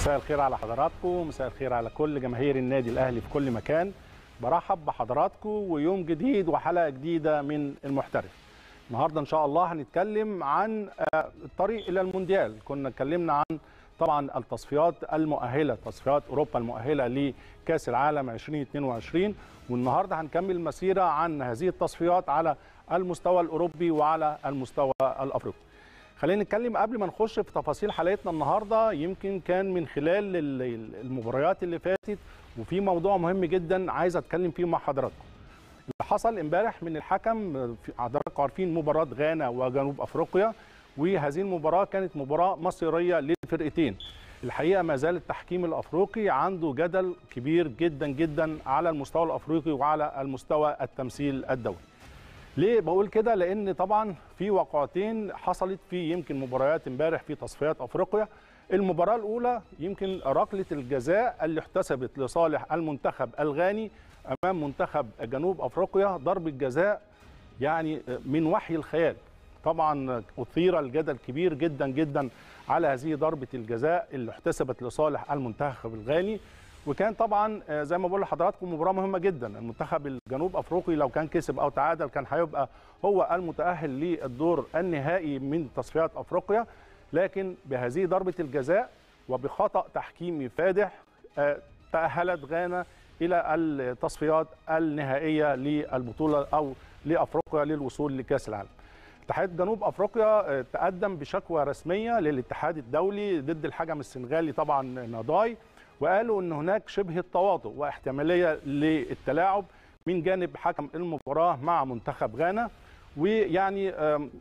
مساء الخير على حضراتكم مساء الخير على كل جماهير النادي الاهلي في كل مكان برحب بحضراتكم ويوم جديد وحلقه جديده من المحترف النهارده ان شاء الله هنتكلم عن الطريق الى المونديال كنا اتكلمنا عن طبعا التصفيات المؤهله تصفيات اوروبا المؤهله لكاس العالم 2022 والنهارده هنكمل المسيره عن هذه التصفيات على المستوى الاوروبي وعلى المستوى الافريقي خلينا نتكلم قبل ما نخش في تفاصيل حلقتنا النهارده يمكن كان من خلال المباريات اللي فاتت وفي موضوع مهم جدا عايز اتكلم فيه مع حضراتكم. اللي حصل امبارح من الحكم حضراتكم عارفين مباراه غانا وجنوب افريقيا وهذه المباراه كانت مباراه مصيريه للفرقتين. الحقيقه ما زال التحكيم الافريقي عنده جدل كبير جدا جدا على المستوى الافريقي وعلى المستوى التمثيل الدولي. ليه بقول كده لان طبعا في واقعتين حصلت في يمكن مباريات امبارح في تصفيات افريقيا المباراه الاولى يمكن ركله الجزاء اللي احتسبت لصالح المنتخب الغاني امام منتخب جنوب افريقيا ضربه جزاء يعني من وحي الخيال طبعا اثير الجدل كبير جدا جدا على هذه ضربه الجزاء اللي احتسبت لصالح المنتخب الغاني وكان طبعا زي ما بقول لحضراتكم مباراه مهمه جدا المنتخب الجنوب افريقي لو كان كسب او تعادل كان هيبقى هو المتاهل للدور النهائي من تصفيات افريقيا لكن بهذه ضربه الجزاء وبخطا تحكيمي فادح تاهلت غانا الى التصفيات النهائيه للبطوله او لافريقيا للوصول لكاس العالم اتحاد جنوب افريقيا تقدم بشكوى رسميه للاتحاد الدولي ضد الحكم السنغالي طبعا ناداي وقالوا ان هناك شبه التواطؤ واحتماليه للتلاعب من جانب حكم المباراه مع منتخب غانا ويعني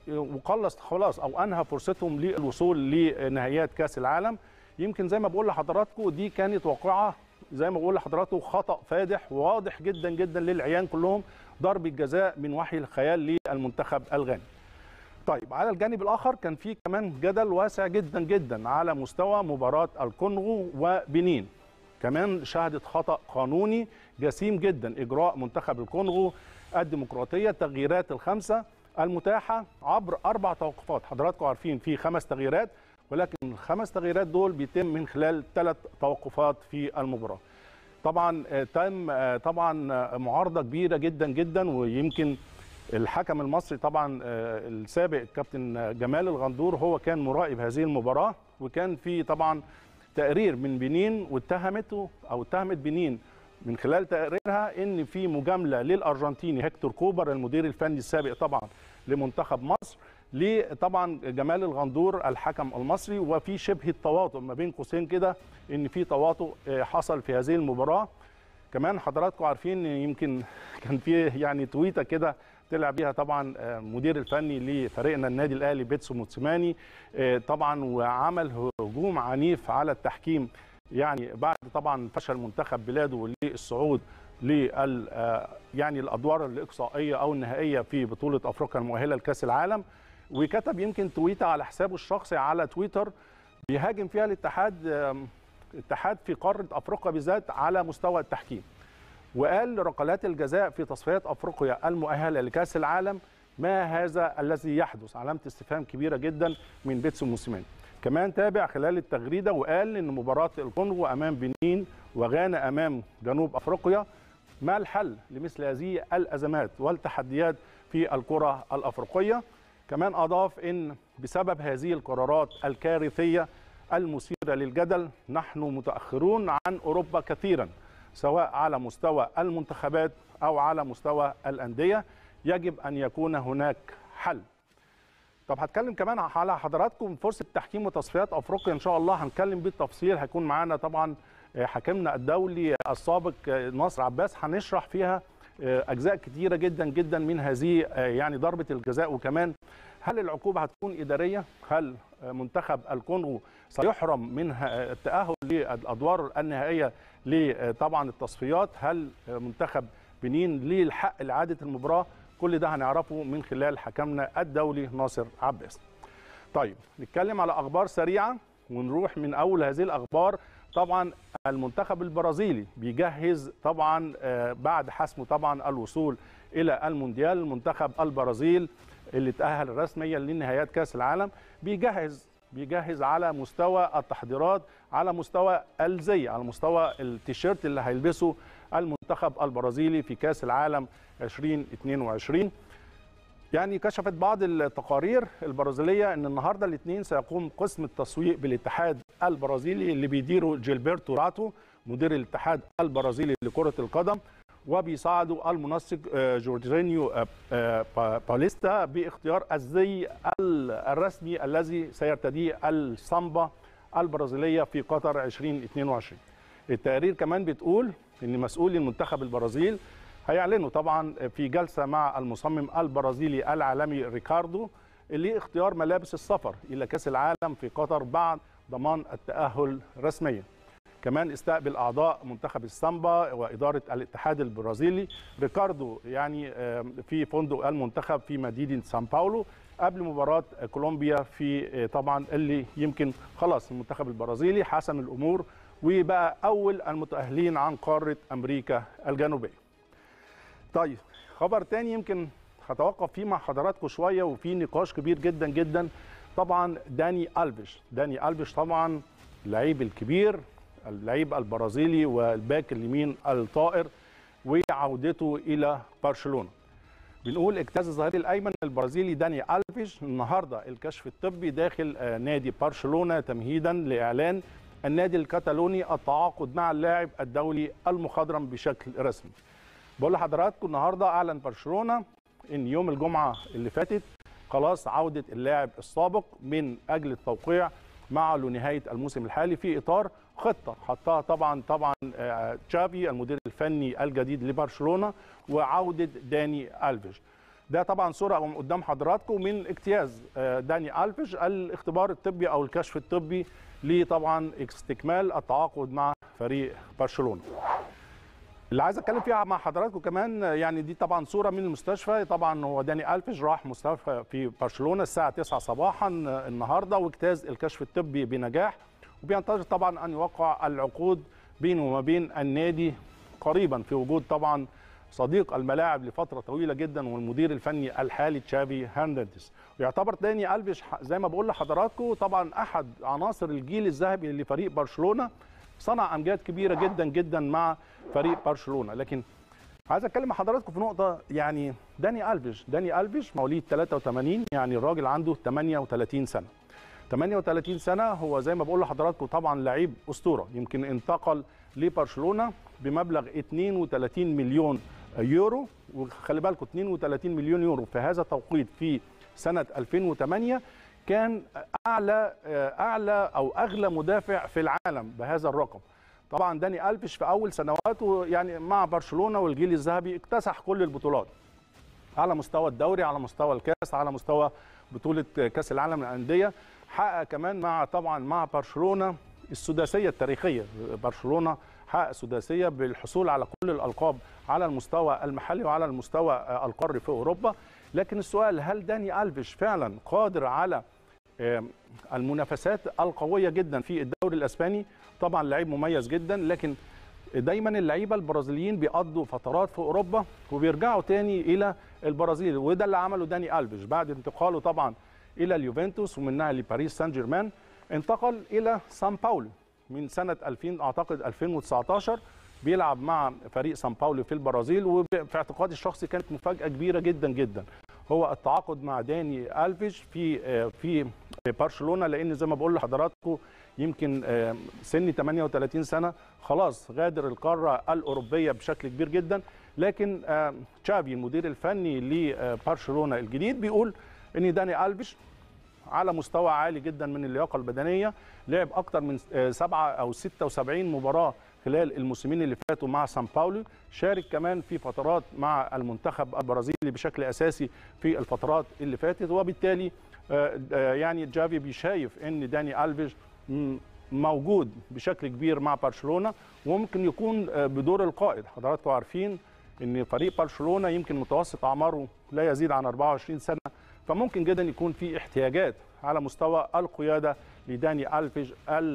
وقلص خلاص او انهى فرصتهم للوصول لنهائيات كاس العالم يمكن زي ما بقول لحضراتكم دي كانت واقعه زي ما بقول لحضراتكم خطا فادح واضح جدا جدا للعيان كلهم ضربه جزاء من وحي الخيال للمنتخب الغاني طيب على الجانب الاخر كان في كمان جدل واسع جدا جدا على مستوى مباراه الكونغو وبنين كمان شهدت خطا قانوني جسيم جدا اجراء منتخب الكونغو الديمقراطيه التغييرات الخمسه المتاحه عبر اربع توقفات حضراتكم عارفين في خمس تغييرات ولكن الخمس تغييرات دول بيتم من خلال ثلاث توقفات في المباراه طبعا تم طبعا معارضه كبيره جدا جدا ويمكن الحكم المصري طبعا السابق الكابتن جمال الغندور هو كان مراقب هذه المباراه وكان في طبعا تقرير من بنين واتهمته او اتهمت بنين من خلال تقريرها ان في مجامله للارجنتيني هيكتور كوبر المدير الفني السابق طبعا لمنتخب مصر لطبعا جمال الغندور الحكم المصري وفي شبه التواطؤ ما بين قوسين كده ان في تواطؤ حصل في هذه المباراه كمان حضراتكم عارفين يمكن كان في يعني تويته كده طلع بيها طبعا مدير الفني لفريقنا النادي الاهلي بيتسو موتسيماني طبعا وعمل هجوم عنيف على التحكيم يعني بعد طبعا فشل منتخب بلاده للصعود لل يعني الادوار الاقصائيه او النهائيه في بطوله افريقيا المؤهله لكاس العالم وكتب يمكن تويته على حسابه الشخصي على تويتر بيهاجم فيها الاتحاد الاتحاد في قاره افريقيا بالذات على مستوى التحكيم وقال ركلات الجزاء في تصفيات افريقيا المؤهله لكاس العالم ما هذا الذي يحدث علامه استفهام كبيره جدا من بيتسو موسيماني كمان تابع خلال التغريده وقال ان مباراه الكونغو امام بنين وغانا امام جنوب افريقيا ما الحل لمثل هذه الازمات والتحديات في الكره الافريقيه كمان اضاف ان بسبب هذه القرارات الكارثيه المثيره للجدل نحن متاخرون عن اوروبا كثيرا سواء على مستوى المنتخبات او على مستوى الانديه يجب ان يكون هناك حل طب هتكلم كمان على حضراتكم فرصه تحكيم وتصفيات افريقيا ان شاء الله هنتكلم بالتفصيل هيكون معانا طبعا حكمنا الدولي السابق ناصر عباس هنشرح فيها اجزاء كتيره جدا جدا من هذه يعني ضربه الجزاء وكمان هل العقوبه هتكون اداريه؟ هل منتخب الكونغو سيحرم من التاهل للادوار النهائيه لطبعا التصفيات؟ هل منتخب بنين ليه الحق لاعاده المباراه؟ كل ده هنعرفه من خلال حكمنا الدولي ناصر عباس. طيب نتكلم على اخبار سريعه ونروح من اول هذه الاخبار طبعا المنتخب البرازيلي بيجهز طبعا بعد حسمه طبعا الوصول الى المونديال منتخب البرازيل اللي تاهل رسميا لنهايات كاس العالم بيجهز بيجهز على مستوى التحضيرات على مستوى الزي على مستوى التيشيرت اللي هيلبسه المنتخب البرازيلي في كاس العالم 2022 يعني كشفت بعض التقارير البرازيليه ان النهارده الاثنين سيقوم قسم التسويق بالاتحاد البرازيلي اللي بيديره جيلبرتو راتو مدير الاتحاد البرازيلي لكره القدم وبيساعدوا المنسق جورجينيو باليستا باختيار الزي الرسمي الذي سيرتديه السامبا البرازيليه في قطر 2022 التقارير كمان بتقول ان مسؤولي المنتخب البرازيل هيعلنوا طبعا في جلسه مع المصمم البرازيلي العالمي ريكاردو لاختيار ملابس السفر الى كاس العالم في قطر بعد ضمان التاهل رسميا. كمان استقبل اعضاء منتخب السامبا واداره الاتحاد البرازيلي ريكاردو يعني في فندق المنتخب في مدينه سان باولو قبل مباراه كولومبيا في طبعا اللي يمكن خلاص المنتخب البرازيلي حسم الامور وبقى اول المتاهلين عن قاره امريكا الجنوبيه. طيب خبر تاني يمكن هتوقف فيه مع حضراتكم شويه وفي نقاش كبير جدا جدا طبعا داني الفيش داني الفيش طبعا اللعيب الكبير اللعيب البرازيلي والباك اليمين الطائر وعودته الى برشلونه بنقول اجتاز الظهير الايمن البرازيلي داني الفيش النهارده الكشف الطبي داخل نادي برشلونه تمهيدا لاعلان النادي الكتالوني التعاقد مع اللاعب الدولي المخضرم بشكل رسمي بقول لحضراتكم النهارده اعلن برشلونه ان يوم الجمعه اللي فاتت خلاص عوده اللاعب السابق من اجل التوقيع معه لنهايه الموسم الحالي في اطار خطه حطها طبعا طبعا تشافي المدير الفني الجديد لبرشلونه وعوده داني الفيش ده طبعا صوره قدام حضراتكم من اجتياز داني الفيش الاختبار الطبي او الكشف الطبي لطبعا استكمال التعاقد مع فريق برشلونه اللي عايز اتكلم فيها مع حضراتكم كمان يعني دي طبعا صوره من المستشفى طبعا هو داني الفيش راح مستشفى في برشلونه الساعه 9 صباحا النهارده واجتاز الكشف الطبي بنجاح وبينتظر طبعا ان يوقع العقود بينه وما بين النادي قريبا في وجود طبعا صديق الملاعب لفتره طويله جدا والمدير الفني الحالي تشافي هرنانديز ويعتبر داني الفيش زي ما بقول لحضراتكم طبعا احد عناصر الجيل الذهبي لفريق برشلونه صنع امجاد كبيره جدا جدا مع فريق برشلونه لكن عايز اتكلم مع حضراتكم في نقطه يعني داني الفيش داني الفيش مواليد 83 يعني الراجل عنده 38 سنه 38 سنه هو زي ما بقول لحضراتكم طبعا لعيب اسطوره يمكن انتقل لبرشلونه بمبلغ 32 مليون يورو وخلي بالكم 32 مليون يورو في هذا التوقيت في سنه 2008 كان اعلى اعلى او اغلى مدافع في العالم بهذا الرقم طبعا داني الفيش في اول سنواته يعني مع برشلونه والجيل الذهبي اكتسح كل البطولات على مستوى الدوري على مستوى الكاس على مستوى بطوله كاس العالم للانديه حقق كمان مع طبعا مع برشلونه السداسيه التاريخيه برشلونه حقق سداسيه بالحصول على كل الالقاب على المستوى المحلي وعلى المستوى القاري في اوروبا لكن السؤال هل داني الفيش فعلا قادر على المنافسات القويه جدا في الدوري الاسباني طبعا لعيب مميز جدا لكن دايما اللعيبه البرازيليين بيقضوا فترات في اوروبا وبيرجعوا تاني الى البرازيل وده اللي عمله داني الفيش بعد انتقاله طبعا الى اليوفنتوس ومنها لباريس سان جيرمان انتقل الى سان باولو من سنه 2000 اعتقد 2019 بيلعب مع فريق سان باولو في البرازيل وفي اعتقادي الشخصي كانت مفاجاه كبيره جدا جدا هو التعاقد مع داني الفيش في في برشلونه لان زي ما بقول لحضراتكم يمكن سن 38 سنه خلاص غادر القاره الاوروبيه بشكل كبير جدا لكن تشافي المدير الفني لبرشلونه الجديد بيقول ان داني الفيش على مستوى عالي جدا من اللياقه البدنيه لعب اكثر من سبعة او 76 مباراه خلال الموسمين اللي فاتوا مع سان باولو شارك كمان في فترات مع المنتخب البرازيلي بشكل اساسي في الفترات اللي فاتت وبالتالي يعني جافي بيشايف ان داني الفيش موجود بشكل كبير مع برشلونه وممكن يكون بدور القائد حضراتكم عارفين ان فريق برشلونه يمكن متوسط اعماره لا يزيد عن 24 سنه فممكن جدا يكون في احتياجات على مستوى القياده لداني الفيج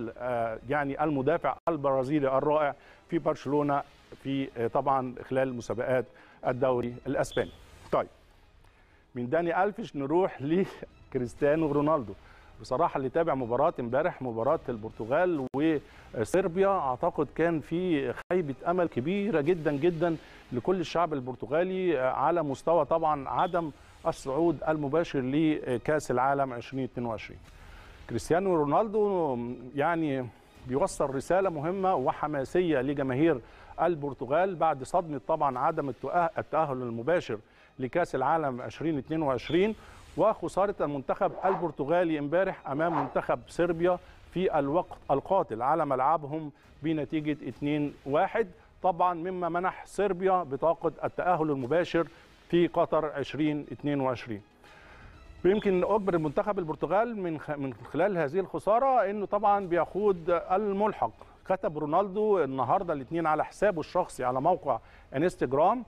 يعني المدافع البرازيلي الرائع في برشلونه في طبعا خلال مسابقات الدوري الاسباني. طيب من داني الفيش نروح لكريستيانو رونالدو. بصراحه اللي تابع مباراه امبارح مباراه البرتغال وصربيا اعتقد كان في خيبه امل كبيره جدا جدا لكل الشعب البرتغالي على مستوى طبعا عدم الصعود المباشر لكاس العالم 2022 كريستيانو رونالدو يعني بيوصل رساله مهمه وحماسيه لجماهير البرتغال بعد صدمه طبعا عدم التاهل المباشر لكاس العالم 2022 وخساره المنتخب البرتغالي امبارح امام منتخب صربيا في الوقت القاتل على ملعبهم بنتيجه 2-1 طبعا مما منح صربيا بطاقه التاهل المباشر في قطر 2022 ويمكن اجبر المنتخب البرتغال من من خلال هذه الخساره انه طبعا بيخوض الملحق كتب رونالدو النهارده الاثنين على حسابه الشخصي على موقع انستجرام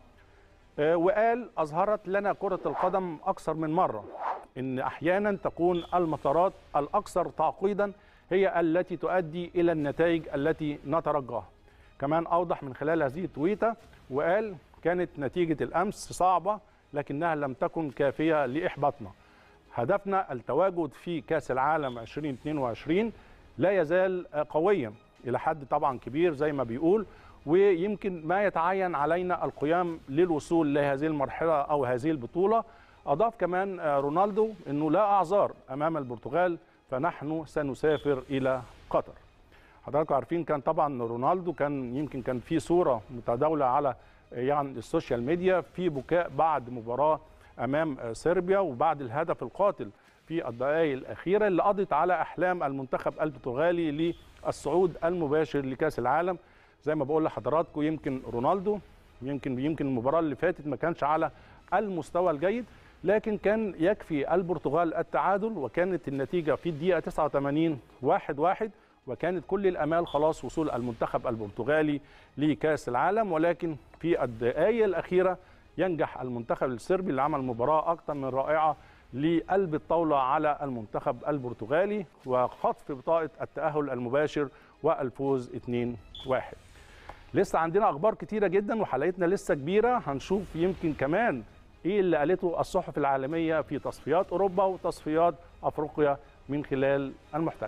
وقال اظهرت لنا كره القدم اكثر من مره ان احيانا تكون المطارات الاكثر تعقيدا هي التي تؤدي الى النتائج التي نترجاها كمان اوضح من خلال هذه التويته وقال كانت نتيجه الامس صعبه لكنها لم تكن كافيه لاحباطنا هدفنا التواجد في كاس العالم 2022 لا يزال قويا الى حد طبعا كبير زي ما بيقول ويمكن ما يتعين علينا القيام للوصول لهذه المرحله او هذه البطوله اضاف كمان رونالدو انه لا اعذار امام البرتغال فنحن سنسافر الى قطر حضراتكم عارفين كان طبعا رونالدو كان يمكن كان في صوره متداوله على يعني السوشيال ميديا في بكاء بعد مباراه امام صربيا وبعد الهدف القاتل في الدقائق الاخيره اللي قضت على احلام المنتخب البرتغالي للصعود المباشر لكاس العالم زي ما بقول لحضراتكم يمكن رونالدو يمكن يمكن المباراه اللي فاتت ما كانش على المستوى الجيد لكن كان يكفي البرتغال التعادل وكانت النتيجه في الدقيقه 89 1 1 وكانت كل الامال خلاص وصول المنتخب البرتغالي لكاس العالم ولكن في الدقائق الاخيره ينجح المنتخب الصربي اللي عمل مباراه اكثر من رائعه لقلب الطاوله على المنتخب البرتغالي وخطف بطاقه التاهل المباشر والفوز 2-1 لسه عندنا اخبار كتيره جدا وحلقتنا لسه كبيره هنشوف يمكن كمان ايه اللي قالته الصحف العالميه في تصفيات اوروبا وتصفيات افريقيا من خلال المحترف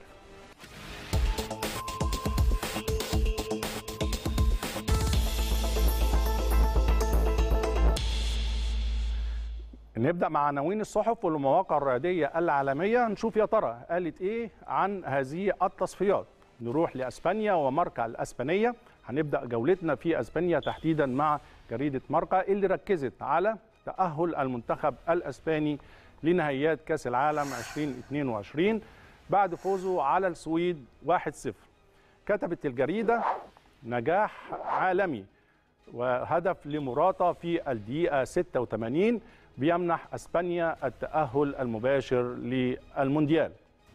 نبدا مع عناوين الصحف والمواقع الرياضيه العالميه نشوف يا ترى قالت ايه عن هذه التصفيات نروح لاسبانيا وماركا الاسبانيه هنبدا جولتنا في اسبانيا تحديدا مع جريده ماركا اللي ركزت على تاهل المنتخب الاسباني لنهائيات كاس العالم 2022 بعد فوزه على السويد 1-0 كتبت الجريده نجاح عالمي وهدف لمراتا في الدقيقه 86 بيمنح اسبانيا التاهل المباشر للمونديال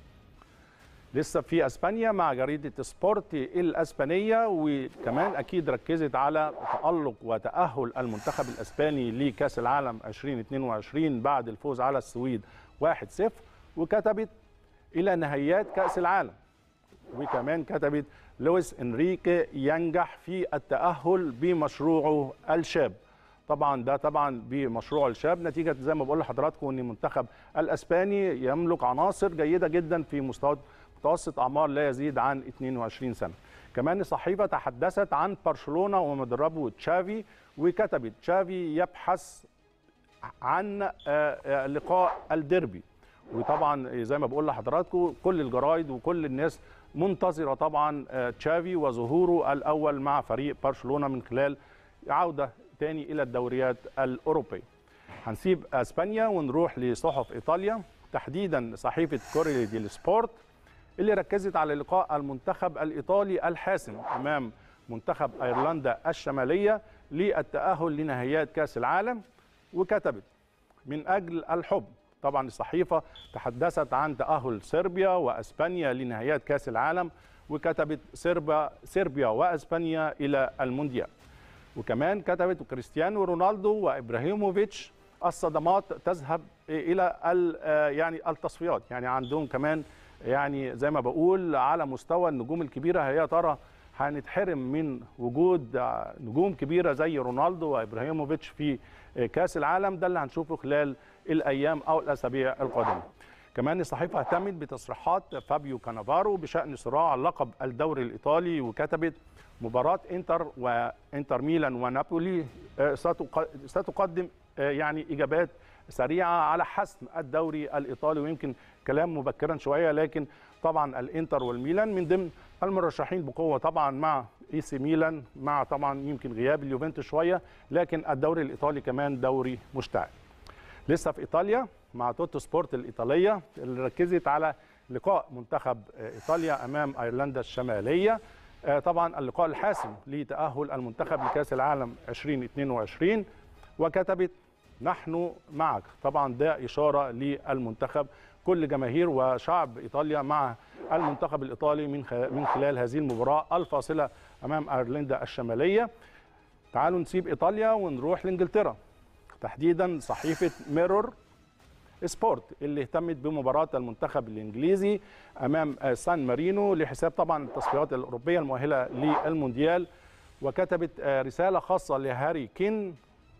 لسه في اسبانيا مع جريده سبورت الاسبانيه وكمان اكيد ركزت على تالق وتاهل المنتخب الاسباني لكاس العالم 2022 بعد الفوز على السويد 1-0 وكتبت الى نهائيات كاس العالم وكمان كتبت لويس انريكي ينجح في التاهل بمشروعه الشاب طبعا ده طبعا بمشروع الشاب نتيجه زي ما بقول لحضراتكم ان المنتخب الاسباني يملك عناصر جيده جدا في مستوى متوسط اعمار لا يزيد عن 22 سنه. كمان الصحيفه تحدثت عن برشلونه ومدربه تشافي وكتبت تشافي يبحث عن لقاء الديربي وطبعا زي ما بقول لحضراتكم كل الجرايد وكل الناس منتظره طبعا تشافي وظهوره الاول مع فريق برشلونه من خلال عوده تاني الى الدوريات الاوروبيه. هنسيب اسبانيا ونروح لصحف ايطاليا تحديدا صحيفه كوريا دي سبورت اللي ركزت على لقاء المنتخب الايطالي الحاسم امام منتخب ايرلندا الشماليه للتاهل لنهائيات كاس العالم وكتبت من اجل الحب طبعا الصحيفه تحدثت عن تاهل صربيا واسبانيا لنهائيات كاس العالم وكتبت صربيا صربيا واسبانيا الى المونديال وكمان كتبت كريستيانو رونالدو وابراهيموفيتش الصدمات تذهب الى يعني التصفيات يعني عندهم كمان يعني زي ما بقول على مستوى النجوم الكبيره هي ترى هنتحرم من وجود نجوم كبيره زي رونالدو وابراهيموفيتش في كاس العالم ده اللي هنشوفه خلال الايام او الاسابيع القادمه. كمان الصحيفه اهتمت بتصريحات فابيو كانافارو بشان صراع لقب الدوري الايطالي وكتبت مباراه انتر وانتر ميلان ونابولي ستقدم يعني اجابات سريعه على حسم الدوري الايطالي ويمكن كلام مبكرا شويه لكن طبعا الانتر والميلان من ضمن المرشحين بقوه طبعا مع اي سي ميلان مع طبعا يمكن غياب اليوفنتوس شويه لكن الدوري الايطالي كمان دوري مشتعل لسه في ايطاليا مع توتو سبورت الايطاليه اللي ركزت على لقاء منتخب ايطاليا امام ايرلندا الشماليه طبعا اللقاء الحاسم لتاهل المنتخب لكاس العالم 2022 وكتبت نحن معك طبعا ده اشاره للمنتخب كل جماهير وشعب ايطاليا مع المنتخب الايطالي من من خلال هذه المباراه الفاصله امام ايرلندا الشماليه تعالوا نسيب ايطاليا ونروح لانجلترا تحديدا صحيفه ميرور سبورت اللي اهتمت بمباراه المنتخب الانجليزي امام سان مارينو لحساب طبعا التصفيات الاوروبيه المؤهله للمونديال وكتبت رساله خاصه لهاري كين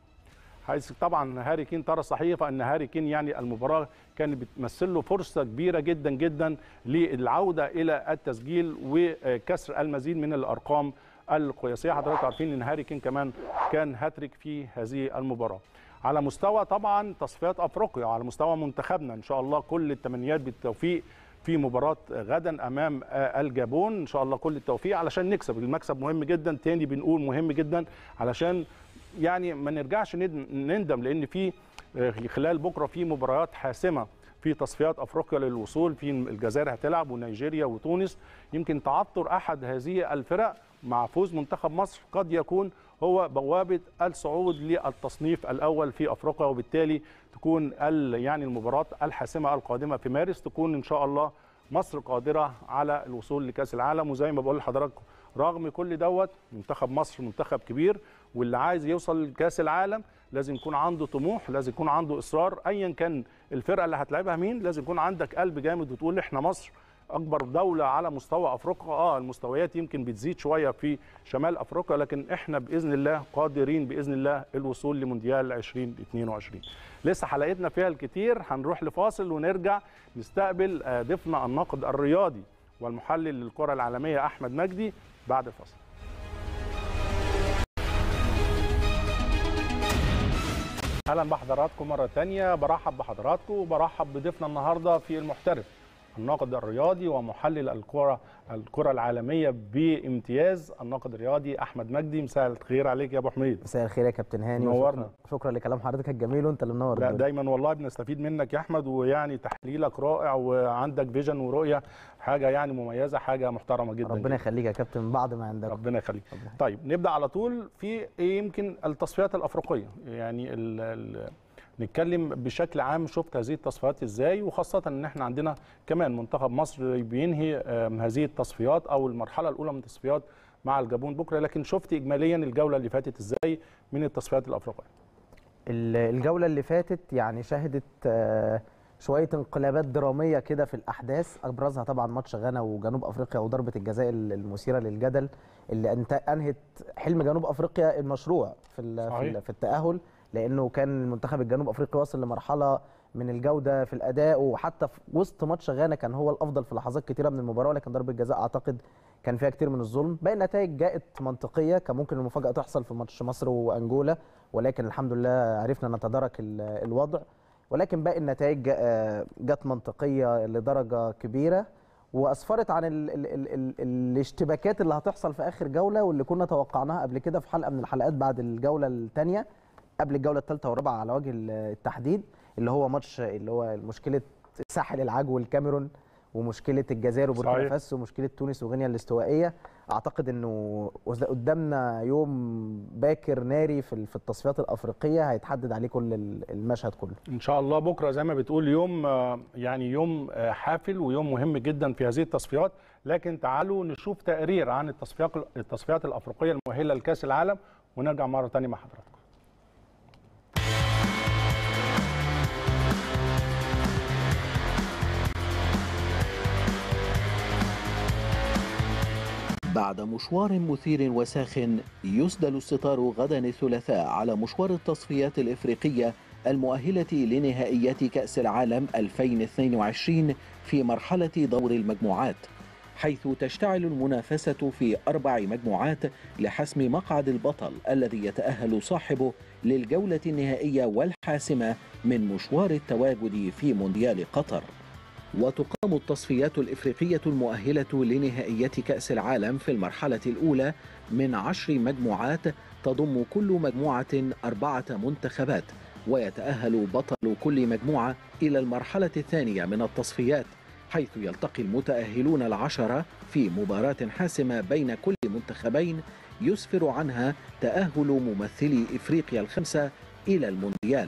حيث طبعا هاري كين ترى الصحيفه ان هاري كين يعني المباراه كانت بتمثل له فرصه كبيره جدا جدا للعوده الى التسجيل وكسر المزيد من الارقام القياسيه حضراتكم عارفين ان هاري كين كمان كان هاتريك في هذه المباراه على مستوى طبعا تصفيات افريقيا على مستوى منتخبنا ان شاء الله كل التمنيات بالتوفيق في مباراة غدا أمام الجابون إن شاء الله كل التوفيق علشان نكسب المكسب مهم جدا تاني بنقول مهم جدا علشان يعني ما نرجعش نندم لأن في خلال بكرة في مباريات حاسمة في تصفيات افريقيا للوصول في الجزائر هتلعب ونيجيريا وتونس يمكن تعثر احد هذه الفرق مع فوز منتخب مصر قد يكون هو بوابه الصعود للتصنيف الاول في افريقيا وبالتالي تكون يعني المباراه الحاسمه القادمه في مارس تكون ان شاء الله مصر قادره على الوصول لكاس العالم وزي ما بقول لحضراتكم رغم كل دوت منتخب مصر منتخب كبير واللي عايز يوصل لكاس العالم لازم يكون عنده طموح لازم يكون عنده اصرار ايا كان الفرقه اللي هتلعبها مين لازم يكون عندك قلب جامد وتقول احنا مصر اكبر دوله على مستوى افريقيا اه المستويات يمكن بتزيد شويه في شمال افريقيا لكن احنا باذن الله قادرين باذن الله الوصول لمونديال 2022 لسه حلقتنا فيها الكتير هنروح لفاصل ونرجع نستقبل ضيفنا الناقد الرياضي والمحلل للكره العالميه احمد مجدي بعد الفاصل اهلا بحضراتكم مره ثانيه برحب بحضراتكم وبرحب بضيفنا النهارده في المحترف الناقد الرياضي ومحلل الكره الكره العالميه بامتياز الناقد الرياضي احمد مجدي مساء الخير عليك يا ابو حميد مساء الخير يا كابتن هاني نورنا شكرا لكلام حضرتك الجميل وانت اللي منور لا دايما والله بنستفيد منك يا احمد ويعني تحليلك رائع وعندك فيجن ورؤيه حاجه يعني مميزه حاجه محترمه جدا ربنا يخليك يا كابتن بعد ما عندك ربنا يخليك طيب نبدا على طول في يمكن التصفيات الافريقيه يعني ال ال نتكلم بشكل عام شفت هذه التصفيات ازاي وخاصه ان احنا عندنا كمان منتخب مصر بينهي هذه التصفيات او المرحله الاولى من التصفيات مع الجابون بكره لكن شفت اجماليا الجوله اللي فاتت ازاي من التصفيات الافريقيه الجوله اللي فاتت يعني شهدت شويه انقلابات دراميه كده في الاحداث ابرزها طبعا ماتش غانا وجنوب افريقيا وضربه الجزاء المثيره للجدل اللي انهت حلم جنوب افريقيا المشروع في صحيح. في التاهل لانه كان المنتخب الجنوب افريقي واصل لمرحله من الجوده في الاداء وحتى في وسط ماتش غانا كان هو الافضل في لحظات كثيره من المباراه ولكن ضربه جزاء اعتقد كان فيها كتير من الظلم باقي النتائج جاءت منطقيه كان ممكن المفاجاه تحصل في ماتش مصر وانجولا ولكن الحمد لله عرفنا نتدارك الوضع ولكن باقي النتائج جت منطقيه لدرجه كبيره واسفرت عن ال ال ال ال الاشتباكات اللي هتحصل في اخر جوله واللي كنا توقعناها قبل كده في حلقه من الحلقات بعد الجوله الثانيه قبل الجوله الثالثه والرابعه على وجه التحديد اللي هو ماتش اللي هو مشكله ساحل العاج والكاميرون ومشكله الجزائر وبوركينا فاسو ومشكله تونس وغينيا الاستوائيه اعتقد انه قدامنا يوم باكر ناري في في التصفيات الافريقيه هيتحدد عليه كل المشهد كله ان شاء الله بكره زي ما بتقول يوم يعني يوم حافل ويوم مهم جدا في هذه التصفيات لكن تعالوا نشوف تقرير عن التصفيات التصفيات الافريقيه المؤهله لكاس العالم ونرجع مره ثانيه مع حضراتكم بعد مشوار مثير وساخن يسدل الستار غدا الثلاثاء على مشوار التصفيات الإفريقية المؤهلة لنهائيات كأس العالم 2022 في مرحلة دور المجموعات حيث تشتعل المنافسة في أربع مجموعات لحسم مقعد البطل الذي يتأهل صاحبه للجولة النهائية والحاسمة من مشوار التواجد في مونديال قطر وتقام التصفيات الإفريقية المؤهلة لنهائيات كأس العالم في المرحلة الأولى من عشر مجموعات تضم كل مجموعة أربعة منتخبات ويتأهل بطل كل مجموعة إلى المرحلة الثانية من التصفيات حيث يلتقي المتأهلون العشرة في مباراة حاسمة بين كل منتخبين يسفر عنها تأهل ممثلي إفريقيا الخمسة إلى المونديال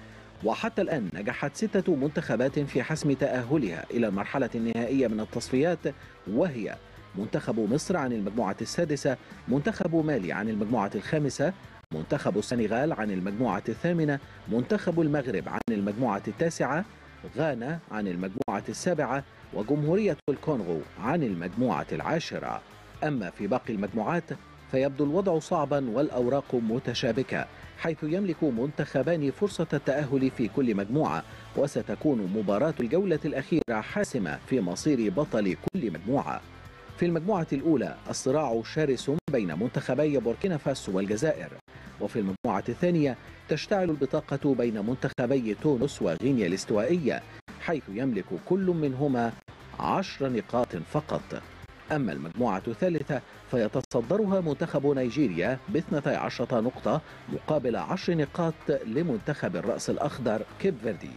وحتى الآن نجحت ستة منتخبات في حسم تأهلها إلى المرحلة النهائية من التصفيات وهي منتخب مصر عن المجموعة السادسة منتخب مالي عن المجموعة الخامسة منتخب السنغال عن المجموعة الثامنة منتخب المغرب عن المجموعة التاسعة غانا عن المجموعة السابعة وجمهورية الكونغو عن المجموعة العاشرة أما في باقي المجموعات فيبدو الوضع صعبا والأوراق متشابكة حيث يملك منتخبان فرصة التأهل في كل مجموعة وستكون مباراة الجولة الأخيرة حاسمة في مصير بطل كل مجموعة في المجموعة الأولى الصراع شرس بين منتخبي بوركينا فاسو والجزائر وفي المجموعة الثانية تشتعل البطاقة بين منتخبي تونس وغينيا الاستوائية حيث يملك كل منهما عشر نقاط فقط أما المجموعة الثالثة فيتصدرها منتخب نيجيريا باثنتي عشرة نقطة مقابل عشر نقاط لمنتخب الرأس الأخضر كيب فيردي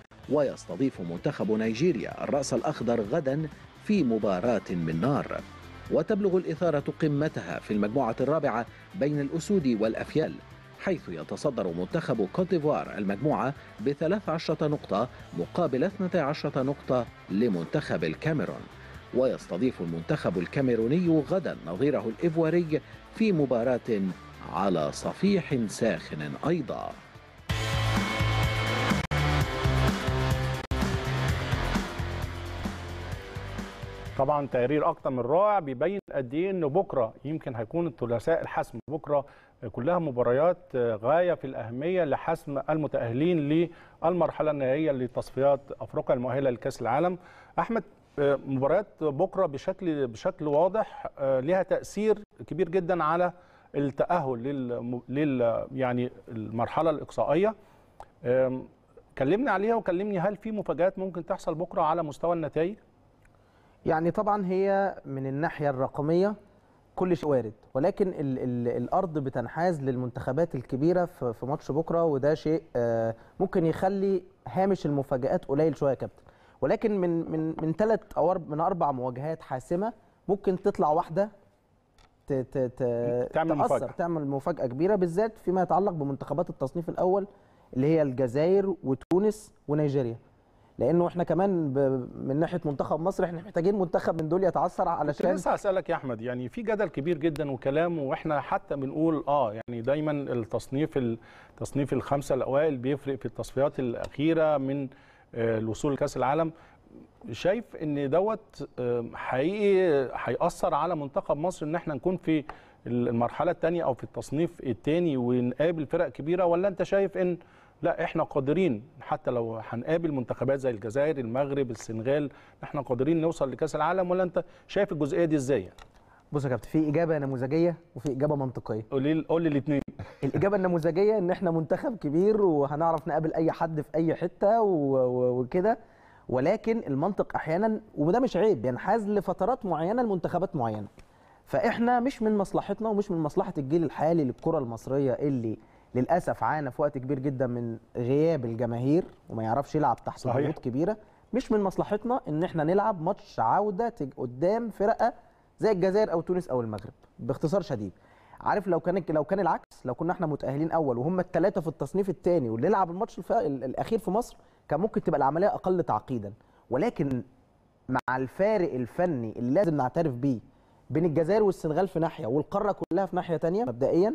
ويستضيف منتخب نيجيريا الرأس الأخضر غدا في مباراة من نار وتبلغ الإثارة قمتها في المجموعة الرابعة بين الأسود والأفيال حيث يتصدر منتخب كوت ديفوار المجموعة بثلاث عشرة نقطة مقابل 12 نقطة لمنتخب الكاميرون ويستضيف المنتخب الكاميروني غدا نظيره الإيفواري في مباراة على صفيح ساخن أيضا طبعا تقرير اكتر من رائع بيبين قد ايه ان بكره يمكن هيكون الثلاثاء الحسم بكره كلها مباريات غايه في الاهميه لحسم المتاهلين للمرحله النهائيه لتصفيات افريقيا المؤهله لكاس العالم احمد مباريات بكره بشكل بشكل واضح لها تاثير كبير جدا على التاهل لل, لل يعني المرحله الاقصائيه كلمني عليها وكلمني هل في مفاجات ممكن تحصل بكره على مستوى النتائج يعني طبعا هي من الناحيه الرقميه كل شيء وارد ولكن ال ال الارض بتنحاز للمنتخبات الكبيره في, في ماتش بكره وده شيء آه ممكن يخلي هامش المفاجات قليل شويه يا كابتن ولكن من من من ثلاث او من اربع مواجهات حاسمه ممكن تطلع واحده ت ت ت تعمل تأثر مفاجأة. تعمل مفاجاه كبيره بالذات فيما يتعلق بمنتخبات التصنيف الاول اللي هي الجزائر وتونس ونيجيريا لانه احنا كمان ب... من ناحيه منتخب مصر احنا محتاجين منتخب من دول يتعثر كنت علشان لسه هسألك يا أحمد يعني في جدل كبير جدا وكلام وإحنا حتى بنقول آه يعني دايما التصنيف التصنيف الخمسة الأوائل بيفرق في التصفيات الأخيرة من آه، الوصول لكأس العالم شايف إن دوت آه، حقيقي هيأثر على منتخب مصر إن إحنا نكون في المرحلة الثانية أو في التصنيف الثاني ونقابل فرق كبيرة ولا أنت شايف إن لا احنا قادرين حتى لو هنقابل منتخبات زي الجزائر المغرب السنغال احنا قادرين نوصل لكاس العالم ولا انت شايف الجزئيه دي ازاي بص يا كابتن في اجابه نموذجيه وفي اجابه منطقيه قول لي قول لي الاثنين الاجابه النموذجيه ان احنا منتخب كبير وهنعرف نقابل اي حد في اي حته و- و- وكده ولكن المنطق احيانا وده مش عيب ينحاز لفترات معينه لمنتخبات معينه فاحنا مش من مصلحتنا ومش من مصلحه الجيل الحالي للكره المصريه اللي للاسف عانى في وقت كبير جدا من غياب الجماهير وما يعرفش يلعب تحت صحيح. ضغوط كبيره مش من مصلحتنا ان احنا نلعب ماتش عوده تج- قدام فرقه زي الجزائر او تونس او المغرب باختصار شديد عارف لو كان لو كان العكس لو كنا احنا متاهلين اول وهم الثلاثه في التصنيف الثاني واللي يلعب الماتش الف... ال- الاخير في مصر كان ممكن تبقى العمليه اقل تعقيدا ولكن مع الفارق الفني اللي لازم نعترف بيه بين الجزائر والسنغال في ناحيه والقاره كلها في ناحيه تانية مبدئيا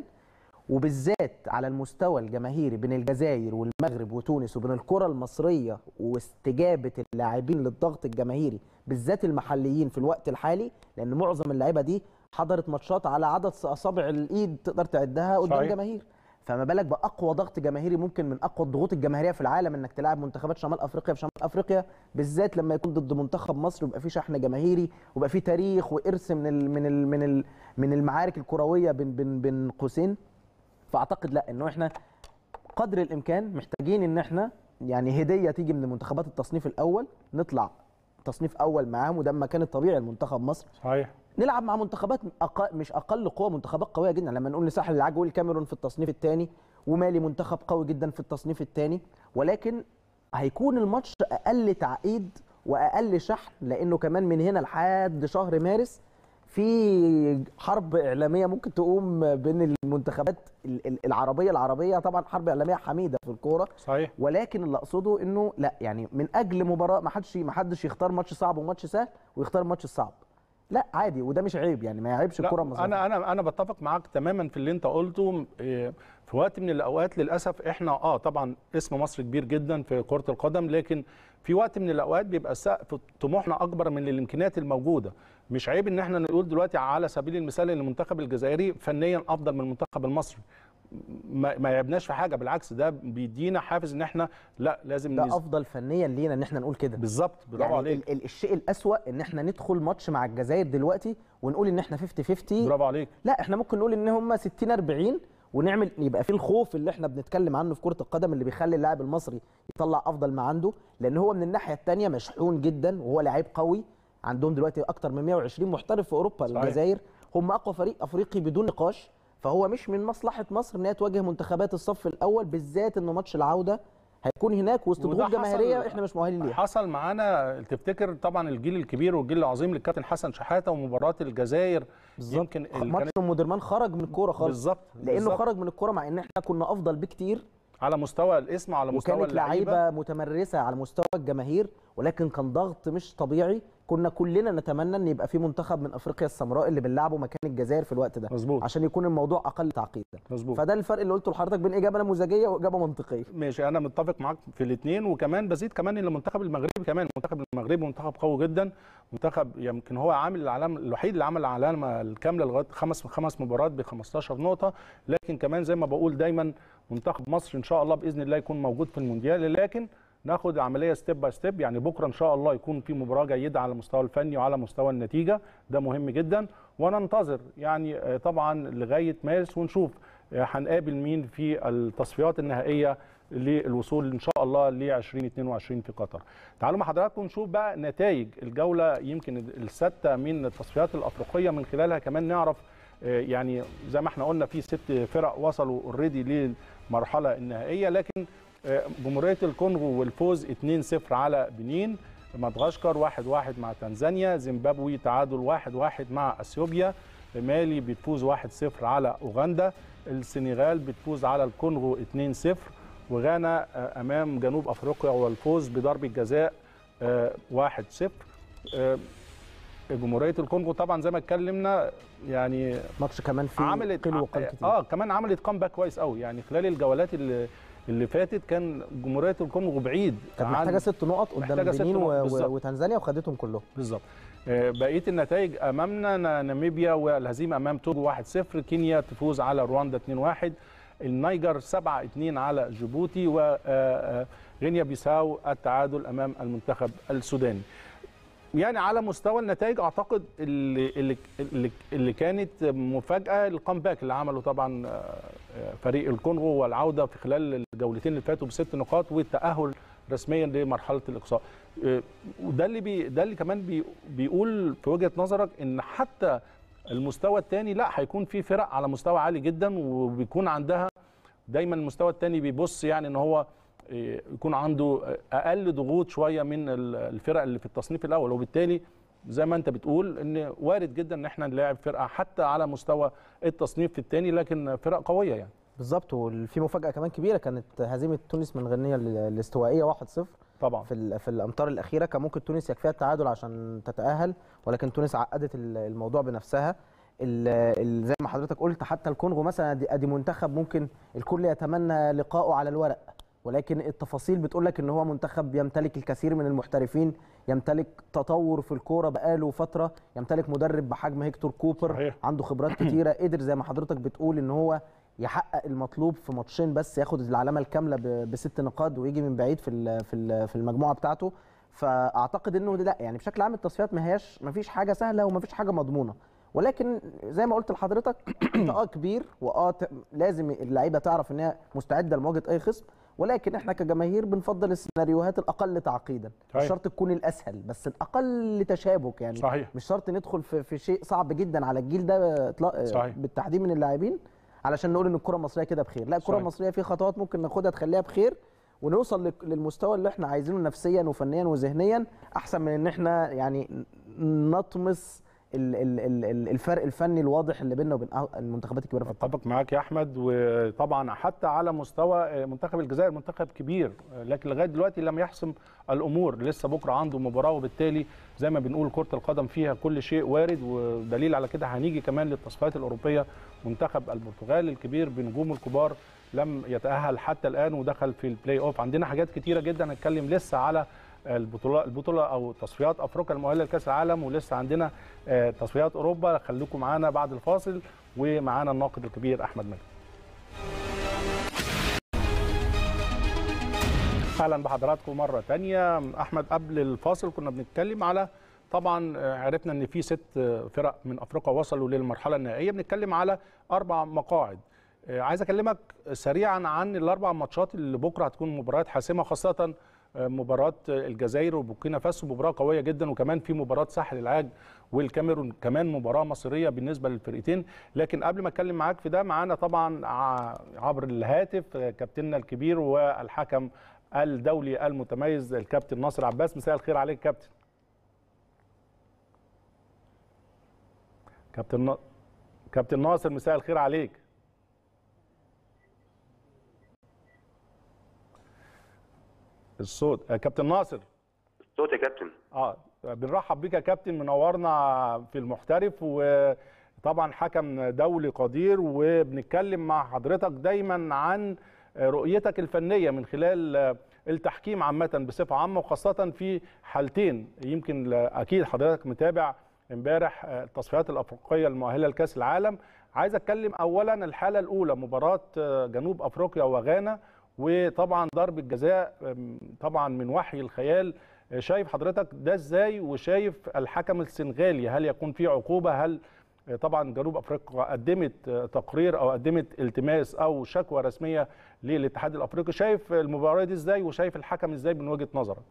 وبالذات على المستوى الجماهيري بين الجزائر والمغرب وتونس وبين الكره المصريه واستجابه اللاعبين للضغط الجماهيري بالذات المحليين في الوقت الحالي لان معظم اللعيبه دي حضرت ماتشات على عدد اصابع الايد تقدر تعدها قدام صحيح. جماهير فما بالك باقوى ضغط جماهيري ممكن من اقوى الضغوط الجماهيريه في العالم انك تلعب منتخبات شمال افريقيا في شمال افريقيا بالذات لما يكون ضد منتخب مصر ويبقى في شحن جماهيري ويبقى في تاريخ وارث من ال من ال من ال من المعارك الكرويه بين بين بين قوسين فاعتقد لا انه احنا قدر الامكان محتاجين ان احنا يعني هديه تيجي من منتخبات التصنيف الاول نطلع تصنيف اول معاهم وده المكان الطبيعي لمنتخب مصر صحيح نلعب مع منتخبات أقل مش اقل قوه منتخبات قويه جدا لما نقول لساحل العاج والكاميرون في التصنيف الثاني ومالي منتخب قوي جدا في التصنيف الثاني ولكن هيكون الماتش اقل تعقيد واقل شحن لانه كمان من هنا لحد شهر مارس في حرب اعلاميه ممكن تقوم بين المنتخبات ال- ال- العربيه العربيه طبعا حرب اعلاميه حميده في الكوره صحيح ولكن اللي اقصده انه لا يعني من اجل مباراه ما حدش ما حدش يختار ماتش صعب وماتش سهل ويختار الماتش الصعب لا عادي وده مش عيب يعني ما يعيبش لا، الكره المصريه انا انا انا بتفق معاك تماما في اللي انت قلته إيه، في وقت من الاوقات للاسف احنا اه طبعا اسم مصر كبير جدا في كره القدم لكن في وقت من الاوقات بيبقى سقف طموحنا اكبر من الامكانيات الموجوده مش عيب ان احنا نقول دلوقتي على سبيل المثال ان المنتخب الجزائري فنيا افضل من المنتخب المصري ما ما يعبناش في حاجه بالعكس ده بيدينا حافز ان احنا لا لازم ده نز- افضل فنيا لينا ان احنا نقول كده بالظبط برافو يعني عليك ال ال الشيء الاسوا ان احنا ندخل ماتش مع الجزائر دلوقتي ونقول ان احنا 50 50 برافو عليك لا احنا ممكن نقول ان هم 60 40 ونعمل يبقى في الخوف اللي احنا بنتكلم عنه في كره القدم اللي بيخلي اللاعب المصري يطلع افضل ما عنده لان هو من الناحيه الثانيه مشحون جدا وهو لعيب قوي عندهم دلوقتي اكتر من 120 محترف في اوروبا صحيح. الجزائر هم اقوى فريق افريقي بدون نقاش فهو مش من مصلحه مصر ان هي تواجه منتخبات الصف الاول بالذات انه ماتش العوده هيكون هناك وسط وده ضغوط حصل- جماهيريه احنا مش مؤهلين ليها حصل معانا تفتكر طبعا الجيل الكبير والجيل العظيم للكابتن حسن شحاته ومباراه الجزائر يمكن ال- ماتش كانت- ام درمان خرج من الكوره خالص بالظبط لانه بالظبط. خرج من الكوره مع ان احنا كنا افضل بكتير على مستوى الاسم على مستوى وكانت اللعيبه لعيبه متمرسه على مستوى الجماهير ولكن كان ضغط مش طبيعي كنا كلنا نتمنى ان يبقى في منتخب من افريقيا السمراء اللي بنلعبه مكان الجزائر في الوقت ده مظبوط عشان يكون الموضوع اقل تعقيدا مظبوط فده الفرق اللي قلته لحضرتك بين اجابه نموذجيه واجابه منطقيه ماشي انا متفق معاك في الاثنين وكمان بزيد كمان ان المنتخب المغربي كمان المنتخب المغربي منتخب قوي جدا منتخب يمكن هو عامل العلامه الوحيد اللي عمل العلامه الكامله لغايه خمس خمس مباريات ب 15 نقطه لكن كمان زي ما بقول دايما منتخب مصر ان شاء الله باذن الله يكون موجود في المونديال لكن ناخد عمليه ستيب باي ستيب يعني بكره ان شاء الله يكون في مباراه جيده على المستوى الفني وعلى مستوى النتيجه ده مهم جدا وننتظر يعني آه، طبعا لغايه مارس ونشوف آه، هنقابل مين في التصفيات النهائيه للوصول ان شاء الله ل 2022 في قطر. تعالوا مع حضراتكم نشوف بقى نتائج الجوله يمكن السادسه من التصفيات الافريقيه من خلالها كمان نعرف آه، يعني زي ما احنا قلنا في ست فرق وصلوا اوريدي للمرحله النهائيه لكن آه، جمهوريه الكونغو والفوز 2-0 على بنين مدغشقر 1-1 مع تنزانيا زيمبابوي تعادل 1-1 مع اثيوبيا مالي بتفوز 1-0 على اوغندا السنغال بتفوز على الكونغو 2-0 وغانا آه، امام جنوب افريقيا والفوز بضربه جزاء آه، 1-0 آه، جمهوريه الكونغو طبعا زي ما اتكلمنا يعني ماتش كمان فيه عملت قيل وقال كتير اه كمان عملت كامباك كويس قوي يعني خلال الجولات اللي اللي فاتت كان جمهوريه الكونغو بعيد كانت عن- محتاجه ست نقط قدام محتاجة ست بنين نقط و- بالظبط. و- وتنزانيا وخدتهم كلهم بالظبط آه، بقيه النتائج امامنا نا- ناميبيا والهزيمه امام توجو 1-0 كينيا تفوز على رواندا 2-1 النيجر 7-2 على جيبوتي وغينيا بيساو التعادل امام المنتخب السوداني يعني على مستوى النتائج اعتقد اللي اللي اللي, اللي كانت مفاجاه الكامباك اللي عمله طبعا آه، فريق الكونغو والعوده في خلال الجولتين اللي فاتوا بست نقاط والتاهل رسميا لمرحله الاقصاء آه، وده اللي بي ده اللي كمان بي بيقول في وجهه نظرك ان حتى المستوى الثاني لا هيكون في فرق على مستوى عالي جدا وبيكون عندها دايما المستوى الثاني بيبص يعني ان هو إيه، يكون عنده اقل ضغوط شويه من ال- الفرق اللي في التصنيف الاول وبالتالي زي ما انت بتقول ان وارد جدا ان احنا نلاعب فرقه حتى على مستوى التصنيف الثاني لكن فرق قويه يعني بالظبط وفي مفاجاه كمان كبيره كانت هزيمه تونس من غينيا ال- الاستوائيه 1-0 طبعا في ال- في الامتار الاخيره كان ممكن تونس يكفيها التعادل عشان تتاهل ولكن تونس عقدت ال- الموضوع بنفسها ال- ال- زي ما حضرتك قلت حتى الكونغو مثلا ادي ادي منتخب ممكن الكل يتمنى لقائه على الورق ولكن التفاصيل بتقول لك ان هو منتخب يمتلك الكثير من المحترفين يمتلك تطور في الكوره بقاله فتره يمتلك مدرب بحجم هيكتور كوبر صحيح. عنده خبرات كتيره قدر زي ما حضرتك بتقول ان هو يحقق المطلوب في ماتشين بس ياخد العلامه الكامله ب- بست نقاط ويجي من بعيد في ال- في ال- في المجموعه بتاعته فاعتقد انه لا يعني بشكل عام التصفيات ما هياش ما فيش حاجه سهله وما فيش حاجه مضمونه ولكن زي ما قلت لحضرتك انت اه كبير واه ت- لازم اللعيبه تعرف ان هي مستعده لمواجهه اي خصم ولكن احنا كجماهير بنفضل السيناريوهات الاقل تعقيدا مش صحيح. شرط تكون الاسهل بس الاقل تشابك يعني صحيح. مش شرط ندخل في, في شيء صعب جدا على الجيل ده إطلاق- صحيح. بالتحديد من اللاعبين علشان نقول ان الكره المصريه كده بخير لا الكره صحيح. المصريه في خطوات ممكن ناخدها تخليها بخير ونوصل لك- للمستوى اللي احنا عايزينه نفسيا وفنيا وذهنيا احسن من ان احنا يعني نطمس ال- ال- ال- ال- الفرق الفني الواضح اللي بيننا وبين أه- المنتخبات الكبيره في القاره اتفق معاك يا احمد وطبعا حتى على مستوى منتخب الجزائر منتخب كبير لكن لغايه دلوقتي لم يحسم الامور لسه بكره عنده مباراه وبالتالي زي ما بنقول كره القدم فيها كل شيء وارد ودليل على كده هنيجي كمان للتصفيات الاوروبيه منتخب البرتغال الكبير بنجومه الكبار لم يتاهل حتى الان ودخل في البلاي اوف عندنا حاجات كتيره جدا هنتكلم لسه على البطوله البطوله او تصفيات افريقيا المؤهله لكاس العالم ولسه عندنا آه، تصفيات اوروبا خليكم معانا بعد الفاصل ومعانا الناقد الكبير احمد مجدي اهلا بحضراتكم مره تانية احمد قبل الفاصل كنا بنتكلم على طبعا آه، عرفنا ان في ست آه، فرق من افريقيا وصلوا للمرحله النهائيه بنتكلم على اربع مقاعد آه، عايز اكلمك سريعا عن الاربع ماتشات اللي بكره هتكون مباريات حاسمه خاصه آه، مباراه الجزائر وبوركينا فاسو مباراه قويه جدا وكمان في مباراه ساحل العاج والكاميرون كمان مباراه مصيريه بالنسبه للفرقتين لكن قبل ما اتكلم معاك في ده معانا طبعا ع- عبر الهاتف آه، كابتننا الكبير والحكم الدولي المتميز الكابتن ناصر عباس مساء الخير عليك كابتن كابتن نا... كابتن ناصر مساء الخير عليك الصوت آه، كابتن ناصر صوت يا كابتن اه بنرحب بيك يا كابتن منورنا في المحترف وطبعا حكم دولي قدير وبنتكلم مع حضرتك دايما عن رؤيتك الفنيه من خلال التحكيم عامه بصفه عامه وخاصه في حالتين يمكن اكيد حضرتك متابع امبارح التصفيات الافريقيه المؤهله لكاس العالم عايز اتكلم اولا الحاله الاولى مباراه جنوب افريقيا وغانا وطبعا ضربه جزاء طبعا من وحي الخيال شايف حضرتك ده ازاي وشايف الحكم السنغالي هل يكون في عقوبه هل طبعا جنوب افريقيا قدمت تقرير او قدمت التماس او شكوى رسميه للاتحاد الافريقي شايف المباراه دي ازاي وشايف الحكم ازاي من وجهه نظرك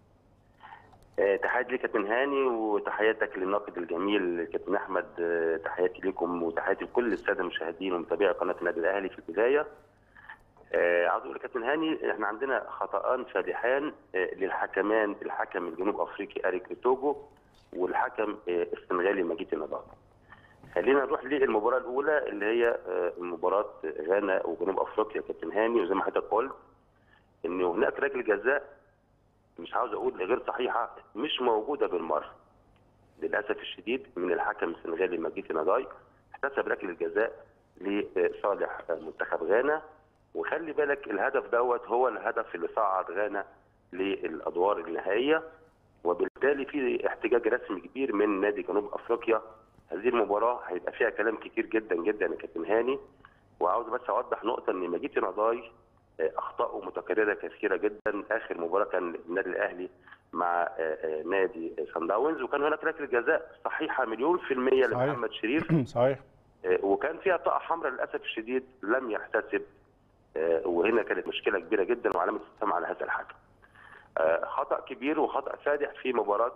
آه، تحياتي ليك كابتن هاني وتحياتك للناقد الجميل كابتن احمد آه، تحياتي لكم وتحياتي لكل الساده المشاهدين ومتابعي قناه النادي الاهلي في البدايه آه، عاوز اقول لكابتن هاني احنا عندنا خطأان فادحان آه، للحكمان الحكم الجنوب افريقي اريك توجو والحكم آه، السنغالي مجيد النضال خلينا نروح للمباراه الاولى اللي هي آه، مباراه غانا وجنوب افريقيا يا كابتن هاني وزي ما حضرتك قلت ان هناك ركله جزاء مش عاوز اقول غير صحيحه مش موجوده بالمره للاسف الشديد من الحكم السنغالي مجيد نضاي احتسب ركله جزاء لصالح منتخب غانا وخلي بالك الهدف دوت هو الهدف اللي صعد غانا للادوار النهائيه وبالتالي في احتجاج رسمي كبير من نادي جنوب افريقيا هذه المباراه هيبقى فيها كلام كتير جدا جدا يا كابتن هاني وعاوز بس اوضح نقطه ان مجيد نضاي اخطاءه متكرره كثيره جدا اخر مباراه كان النادي الاهلي مع نادي سان داونز وكان هناك ركله جزاء صحيحه مليون في الميه صحيح. لمحمد شريف صحيح وكان فيها طاقه حمراء للاسف الشديد لم يحتسب وهنا كانت مشكله كبيره جدا وعلامه استفهام على هذا الحكم. خطا كبير وخطا فادح في مباراه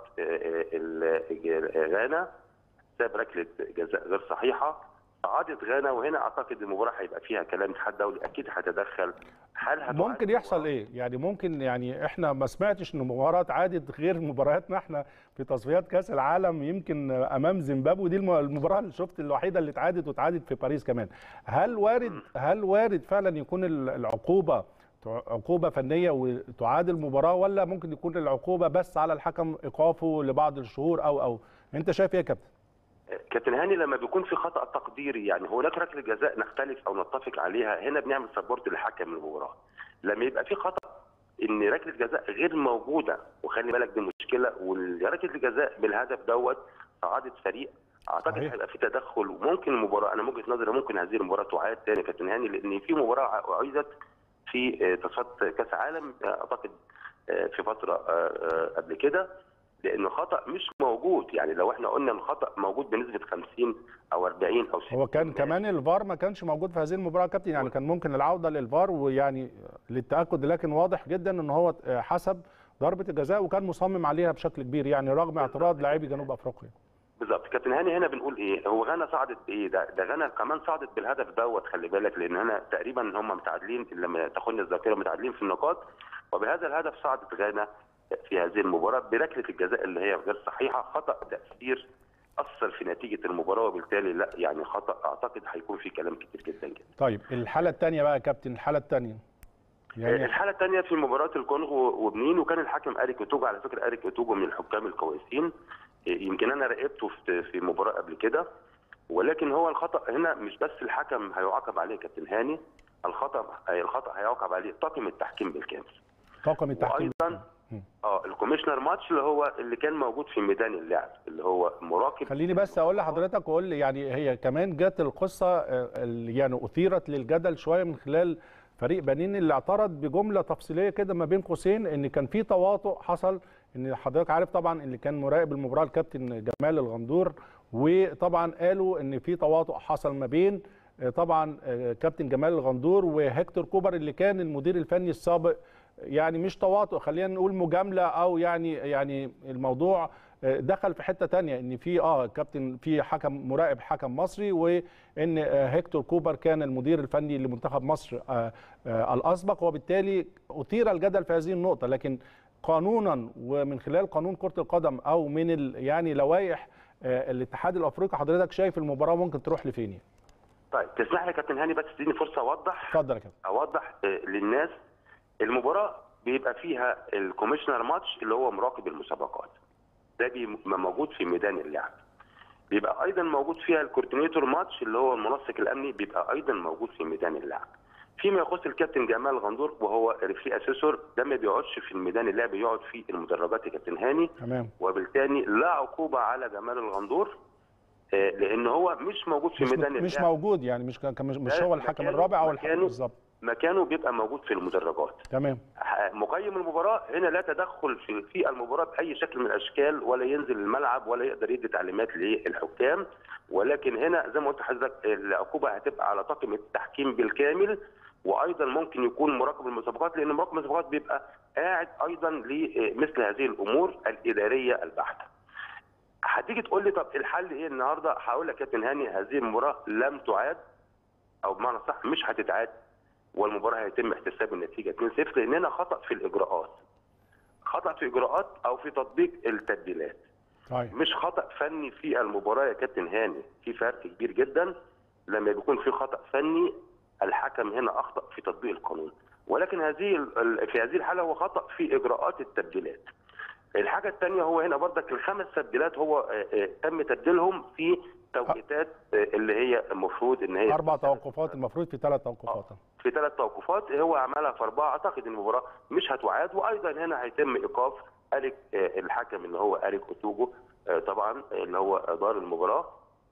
غانا ساب ركله جزاء غير صحيحه صعدت غانا وهنا اعتقد المباراه هيبقى فيها كلام اتحاد دولي اكيد هيتدخل هل هتعاد ممكن يحصل ايه يعني ممكن يعني احنا ما سمعتش ان مباراه عادت غير مبارياتنا احنا في تصفيات كاس العالم يمكن امام زيمبابوي دي الم- المباراه اللي شفت الوحيده اللي اتعادت واتعادت في باريس كمان هل وارد هل وارد فعلا يكون ال- العقوبه تع- عقوبه فنيه وتعاد المباراه ولا ممكن يكون العقوبه بس على الحكم ايقافه لبعض الشهور او او انت شايف ايه يا كابتن كابتن هاني لما بيكون في خطا تقديري يعني هناك ركله جزاء نختلف او نتفق عليها هنا بنعمل سبورت للحكم المباراه لما يبقى في خطا ان ركله جزاء غير موجوده وخلي بالك دي مشكله وركله الجزاء بالهدف دوت صعدت فريق اعتقد صحيح. هيبقى في تدخل وممكن المباراه انا من وجهه نظري ممكن هذه المباراه تعاد تاني يا كابتن هاني لان في مباراه اعيدت في آه، تصفيات كاس عالم آه، اعتقد آه، في فتره آه، آه، قبل كده لان خطا مش موجود يعني لو احنا قلنا الخطا موجود بنسبه 50 او 40 او 60 هو كان كمان الفار ما كانش موجود في هذه المباراه يا كابتن يعني كان ممكن العوده للفار ويعني للتاكد لكن واضح جدا ان هو حسب ضربه الجزاء وكان مصمم عليها بشكل كبير يعني رغم اعتراض لاعبي جنوب افريقيا بالظبط كابتن هاني هنا بنقول ايه هو غانا صعدت بايه ده ده غانا كمان صعدت بالهدف دوت خلي بالك لان هنا تقريبا هم متعادلين لما تاخدنا الذاكره متعادلين في النقاط وبهذا الهدف صعدت غانا في هذه المباراه بركله الجزاء اللي هي غير صحيحه خطا تاثير اثر في نتيجه المباراه وبالتالي لا يعني خطا اعتقد هيكون في كلام كتير جدا جدا طيب الحاله الثانيه بقى يا كابتن الحاله الثانيه يعني الحاله الثانيه في مباراه الكونغو وبنين وكان الحكم اريك اوتوجو على فكره اريك اوتوجو من الحكام الكويسين يمكن انا راقبته في في مباراه قبل كده ولكن هو الخطا هنا مش بس الحكم هيعاقب عليه كابتن هاني الخطا الخطا هيعاقب عليه طاقم التحكيم بالكامل طاقم التحكيم وايضا اه الكوميشنر ماتش اللي هو اللي كان موجود في ميدان اللعب اللي هو مراقب خليني بس اقول لحضرتك واقول لي يعني هي كمان جت القصه اللي يعني اثيرت للجدل شويه من خلال فريق بنين اللي اعترض بجمله تفصيليه كده ما بين قوسين ان كان في تواطؤ حصل ان حضرتك عارف طبعا اللي كان مراقب المباراه الكابتن جمال الغندور وطبعا قالوا ان في تواطؤ حصل ما بين طبعا كابتن جمال الغندور وهكتور كوبر اللي كان المدير الفني السابق يعني مش تواطؤ خلينا نقول مجامله او يعني يعني الموضوع دخل في حته تانية ان في اه كابتن في حكم مراقب حكم مصري وان هيكتور كوبر كان المدير الفني لمنتخب مصر آه آه الاسبق وبالتالي اثير الجدل في هذه النقطه لكن قانونا ومن خلال قانون كره القدم او من يعني لوائح آه الاتحاد الافريقي حضرتك شايف المباراه ممكن تروح لفين يعني؟ طيب تسمح لي يا كابتن هاني بس تديني فرصه اوضح اتفضل يا كابتن اوضح للناس المباراه بيبقى فيها الكوميشنر ماتش اللي هو مراقب المسابقات ده بيبقى موجود في ميدان اللعب بيبقى ايضا موجود فيها الكوردينيتور ماتش اللي هو المنسق الامني بيبقى ايضا موجود في ميدان اللعب فيما يخص الكابتن جمال غندور وهو ريفري اسيسور ده ما بيقعدش في الميدان اللعب بيقعد في المدرجات يا كابتن هاني تمام وبالتالي لا عقوبه على جمال الغندور لان هو مش موجود في مش ميدان مش اللعب موجود يعني مش مش هو الحكم الرابع او الحكم بالظبط مكانه بيبقى موجود في المدرجات تمام مقيم المباراه هنا لا تدخل في في المباراه باي شكل من الاشكال ولا ينزل الملعب ولا يقدر يدي تعليمات للحكام ولكن هنا زي ما قلت لحضرتك العقوبه هتبقى على طاقم التحكيم بالكامل وايضا ممكن يكون مراقب المسابقات لان مراقب المسابقات بيبقى قاعد ايضا لمثل هذه الامور الاداريه البحته. هتيجي تقول لي طب الحل ايه النهارده؟ هقول لك يا كابتن هاني هذه المباراه لم تعاد او بمعنى صح مش هتتعاد والمباراه هيتم احتساب النتيجه 2-0 لاننا خطا في الاجراءات. خطا في اجراءات او في تطبيق التبديلات. طيب. مش خطا فني في المباراه يا كابتن هاني، في فرق كبير جدا لما بيكون في خطا فني الحكم هنا اخطا في تطبيق القانون، ولكن هذه في هذه الحاله هو خطا في اجراءات التبديلات. الحاجه الثانيه هو هنا برضك الخمس تبديلات هو تم تبديلهم في توقيتات اللي هي المفروض ان هي اربع توقفات المفروض في ثلاث توقفات في ثلاث توقفات هو عملها في اربعه اعتقد ان المباراه مش هتعاد وايضا هنا هيتم ايقاف اريك الحكم اللي هو اريك اوتوجو طبعا اللي هو ادار المباراه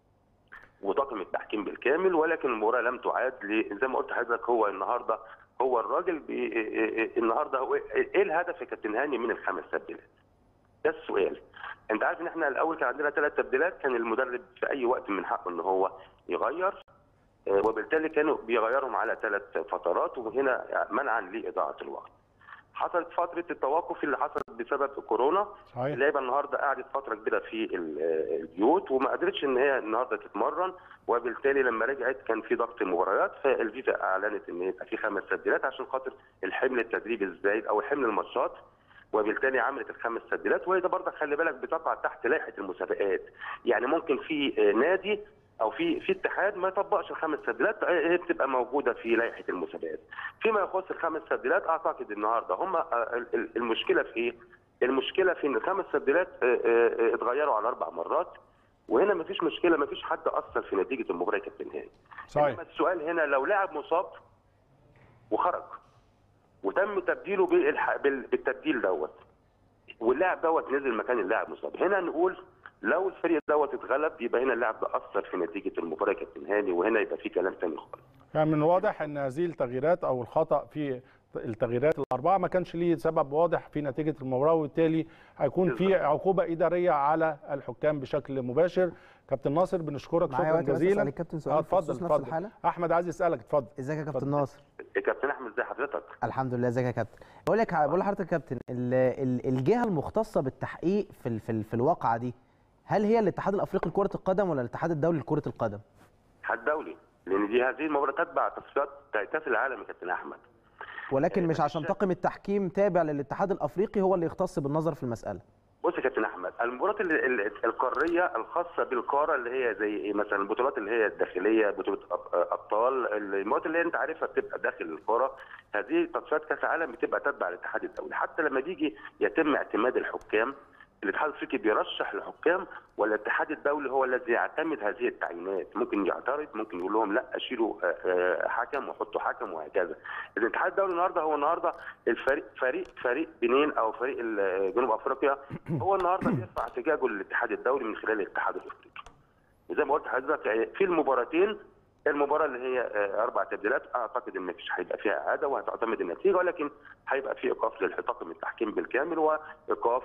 وطاقم التحكيم بالكامل ولكن المباراه لم تعاد زي ما قلت لحضرتك هو النهارده هو الراجل بي النهارده هو ايه الهدف يا كابتن هاني من الخمس تبديلات؟ ده السؤال انت عارف ان احنا الاول كان عندنا ثلاث تبديلات كان المدرب في اي وقت من حقه ان هو يغير وبالتالي كانوا بيغيرهم على ثلاث فترات وهنا منعا لاضاعه الوقت حصلت فتره التوقف اللي حصلت بسبب الكورونا صحيح. اللعيبه النهارده قعدت فتره كبيره في البيوت وما قدرتش ان هي النهارده تتمرن وبالتالي لما رجعت كان في ضغط المباريات فالفيفا اعلنت ان يبقى في خمس تبديلات عشان خاطر الحمل التدريبي الزايد او حمل الماتشات وبالتالي عملت الخمس تبديلات وهي ده برضك خلي بالك بتقع تحت لائحه المسابقات يعني ممكن في نادي او في في اتحاد ما يطبقش الخمس تبديلات هي بتبقى موجوده في لائحه المسابقات فيما يخص الخمس تبديلات اعتقد النهارده هم المشكله في ايه المشكله في ان الخمس تبديلات اتغيروا على اربع مرات وهنا ما فيش مشكله ما فيش حد اثر في نتيجه المباراه كابتن هاني صحيح السؤال هنا لو لاعب مصاب وخرج وتم تبديله بالتبديل دوت واللاعب دوت نزل مكان اللاعب مصاب هنا نقول لو الفريق دوت اتغلب يبقى هنا اللاعب ده اثر في نتيجه المباراه يا كابتن هاني وهنا يبقى في كلام تاني خالص يعني من الواضح ان هذه التغييرات او الخطا في التغييرات الاربعه ما كانش ليه سبب واضح في نتيجه المباراه وبالتالي هيكون في عقوبه اداريه على الحكام بشكل مباشر كابتن ناصر بنشكرك معايا شكرا وقت بس جزيلا أسأل الكابتن سؤال آه، بخصوص اتفضل نفس اتفضل الحالة؟ احمد عايز يسالك اتفضل ازيك يا كابتن اتفضل. ناصر يا كابتن احمد ازي حضرتك الحمد لله ازيك يا كابتن بقول لك بقول لحضرتك يا كابتن ال- ال- الجهه المختصه بالتحقيق في ال- في ال- في الواقعه دي هل هي الاتحاد الافريقي لكره القدم ولا الاتحاد الدولي لكره القدم اتحاد دولي لان دي هذه المباراه تتبع تصفيات كاس العالم يا كابتن احمد ولكن مش آه، عشان مش- طاقم التحكيم تابع للاتحاد الافريقي هو اللي يختص بالنظر في المساله بص يا كابتن احمد المباريات ال- ال- القاريه الخاصه بالقاره اللي هي زي إيه مثلا البطولات اللي هي الداخليه بطوله أب- ابطال المباريات اللي انت عارفها بتبقى داخل القاره هذه تصفيات كاس عالم بتبقى تتبع الاتحاد الدولي حتى لما بيجي يتم اعتماد الحكام الاتحاد الافريقي بيرشح الحكام والاتحاد الدولي هو الذي يعتمد هذه التعيينات ممكن يعترض ممكن يقول لهم لا اشيلوا آه، آه، حكم وحطوا حكم وهكذا الاتحاد الدولي النهارده هو النهارده الفريق فريق فريق بنين او فريق ال- جنوب افريقيا هو النهارده بيرفع احتجاجه للاتحاد الدولي من خلال الاتحاد الافريقي وزي ما قلت لحضرتك آه، في المباراتين المباراه اللي هي آه، اربع تبديلات اعتقد ان مفيش هيبقى فيها اعاده وهتعتمد النتيجه ولكن هيبقى في ايقاف للطاقم التحكيم بالكامل وايقاف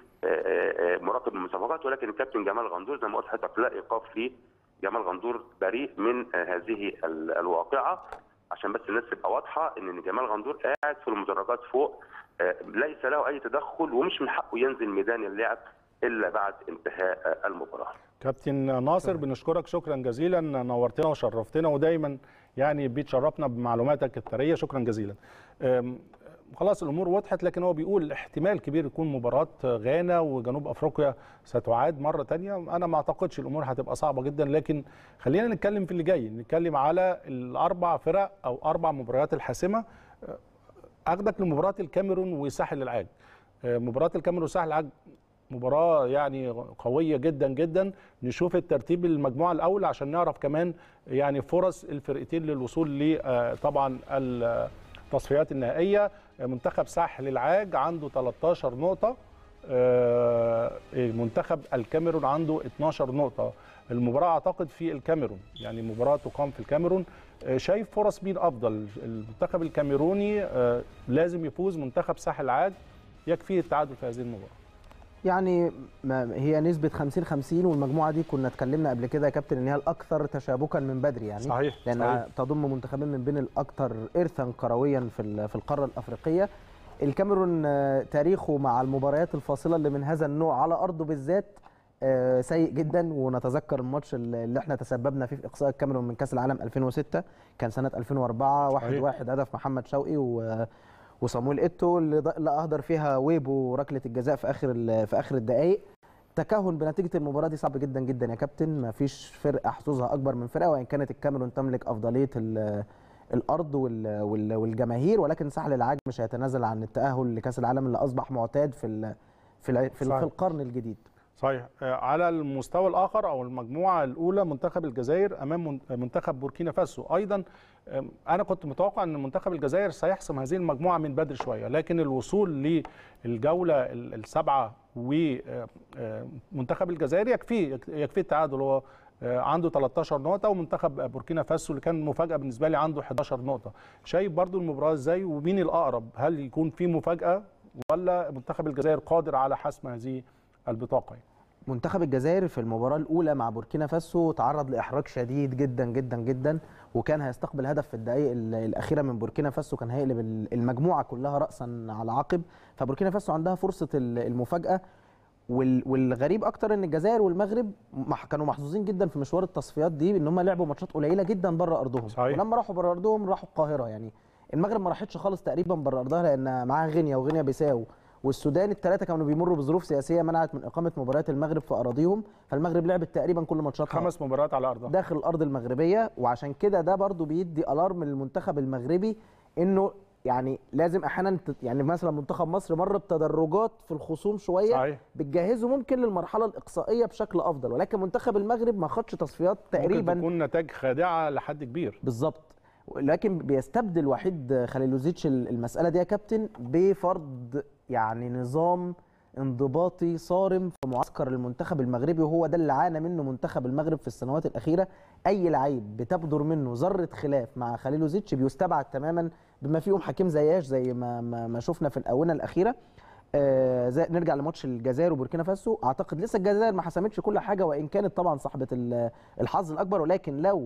لمراقب المسابقات ولكن الكابتن جمال غندور زي ما قلت لحضرتك لا ايقاف لجمال غندور بريء من آه، هذه ال- الواقعه عشان بس الناس تبقى واضحه ان جمال غندور قاعد في المدرجات فوق آه، ليس له اي تدخل ومش من حقه ينزل ميدان اللعب الا بعد انتهاء آه، المباراه كابتن ناصر بنشكرك شكرا جزيلا نورتنا وشرفتنا ودايما يعني بتشرفنا بمعلوماتك الثريه شكرا جزيلا أم، خلاص الامور وضحت لكن هو بيقول احتمال كبير يكون مباراه غانا وجنوب افريقيا ستعاد مره تانية انا ما اعتقدش الامور هتبقى صعبه جدا لكن خلينا نتكلم في اللي جاي نتكلم على الاربع فرق او اربع مباريات الحاسمه اخدك لمباراه الكاميرون وساحل العاج آه، مباراه الكاميرون وساحل العاج مباراه يعني قويه جدا جدا نشوف الترتيب المجموعه الاول عشان نعرف كمان يعني فرص الفرقتين للوصول ل آه، طبعا التصفيات النهائيه آه، منتخب ساحل العاج عنده 13 نقطه آه، منتخب الكاميرون عنده 12 نقطه المباراه اعتقد في الكاميرون يعني مباراه تقام في الكاميرون آه، شايف فرص مين افضل المنتخب الكاميروني آه، لازم يفوز منتخب ساحل العاج يكفيه التعادل في هذه المباراه يعني ما هي نسبة 50 50 والمجموعة دي كنا اتكلمنا قبل كده يا كابتن ان هي الاكثر تشابكا من بدري يعني صحيح، لانها صحيح. تضم منتخبين من بين الاكثر ارثا كرويا في ال- في القارة الافريقية الكاميرون آه، تاريخه مع المباريات الفاصلة اللي من هذا النوع على ارضه بالذات آه، سيء جدا ونتذكر الماتش اللي اللي احنا تسببنا فيه في اقصاء الكاميرون من كاس العالم 2006 كان سنة 2004 واحد صحيح. واحد هدف محمد شوقي و وصامويل ايتو اللي ض- اللي اهدر فيها ويبو ركله الجزاء في اخر ال- في اخر الدقائق تكهن بنتيجه المباراه دي صعب جدا جدا يا كابتن ما فيش فرقه حظوظها اكبر من فرقه وان كانت الكاميرون تملك افضليه ال- الارض وال- وال- والجماهير ولكن ساحل العاج مش هيتنازل عن التاهل لكاس العالم اللي اصبح معتاد في ال- في الع- في, ال- صحيح. في القرن الجديد صحيح آه، على المستوى الاخر او المجموعه الاولى منتخب الجزائر امام من- منتخب بوركينا فاسو ايضا آم، انا كنت متوقع ان منتخب الجزائر سيحسم هذه المجموعه من بدري شويه لكن الوصول للجوله ال- السابعه ومنتخب الجزائر يكفيه يكفيه التعادل هو آه، عنده 13 نقطة ومنتخب بوركينا فاسو اللي كان مفاجأة بالنسبة لي عنده 11 نقطة شايف برضو المباراة ازاي ومين الأقرب هل يكون في مفاجأة ولا منتخب الجزائر قادر على حسم هذه البطاقة يعني؟ منتخب الجزائر في المباراة الأولى مع بوركينا فاسو تعرض لإحراج شديد جدا جدا جدا وكان هيستقبل هدف في الدقائق ال- الأخيرة من بوركينا فاسو كان هيقلب ال- المجموعة كلها رأسا على عقب فبوركينا فاسو عندها فرصة ال- المفاجأة وال- والغريب أكتر إن الجزائر والمغرب مح- كانوا محظوظين جدا في مشوار التصفيات دي إن هم لعبوا ماتشات قليلة جدا بره أرضهم صحيح. ولما راحوا بره أرضهم راحوا القاهرة يعني المغرب ما راحتش خالص تقريبا بره أرضها لأن معاها غينيا وغينيا بيساو والسودان الثلاثه كانوا بيمروا بظروف سياسيه منعت من اقامه مباريات المغرب في اراضيهم فالمغرب لعبت تقريبا كل ماتشاتها خمس مباريات على أرضها داخل الارض المغربيه وعشان كده ده برضو بيدي الارم للمنتخب المغربي انه يعني لازم احيانا تت- يعني مثلا منتخب مصر مر بتدرجات في الخصوم شويه صحيح بتجهزه ممكن للمرحله الاقصائيه بشكل افضل ولكن منتخب المغرب ما خدش تصفيات ممكن تقريبا تكون نتائج خادعة لحد كبير بالظبط لكن بيستبدل وحيد خليلوزيتش المساله دي يا كابتن بفرض يعني نظام انضباطي صارم في معسكر المنتخب المغربي وهو ده اللي عانى منه منتخب المغرب في السنوات الاخيره اي لعيب بتبدر منه ذره خلاف مع خليلوزيتش بيستبعد تماما بما فيهم حكيم زياش زي ما ما, ما شفنا في الاونه الاخيره آه زي نرجع لماتش الجزائر وبوركينا فاسو اعتقد لسه الجزائر ما حسمتش كل حاجه وان كانت طبعا صاحبه ال- الحظ الاكبر ولكن لو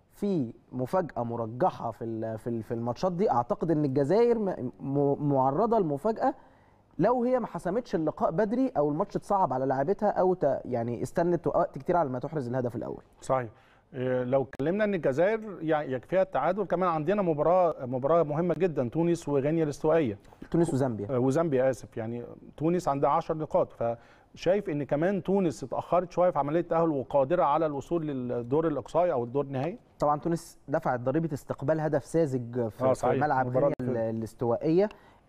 في مفاجاه مرجحه في ال- في ال- في الماتشات دي اعتقد ان الجزائر م- م- معرضه لمفاجاه لو هي ما حسمتش اللقاء بدري او الماتش اتصعب على لاعبتها او ت- يعني استنت وقت كتير على ما تحرز الهدف الاول صحيح إيه، لو اتكلمنا ان الجزائر يعني يكفيها التعادل كمان عندنا مباراه مباراه مهمه جدا تونس وغينيا الاستوائيه تونس وزامبيا آه، وزامبيا اسف يعني تونس عندها 10 نقاط فشايف ان كمان تونس اتاخرت شويه في عمليه التاهل وقادره على الوصول للدور الاقصائي او الدور النهائي طبعا تونس دفعت ضريبه استقبال هدف ساذج آه، في, في صحيح. ملعب مباراة غينيا ال- الاستوائيه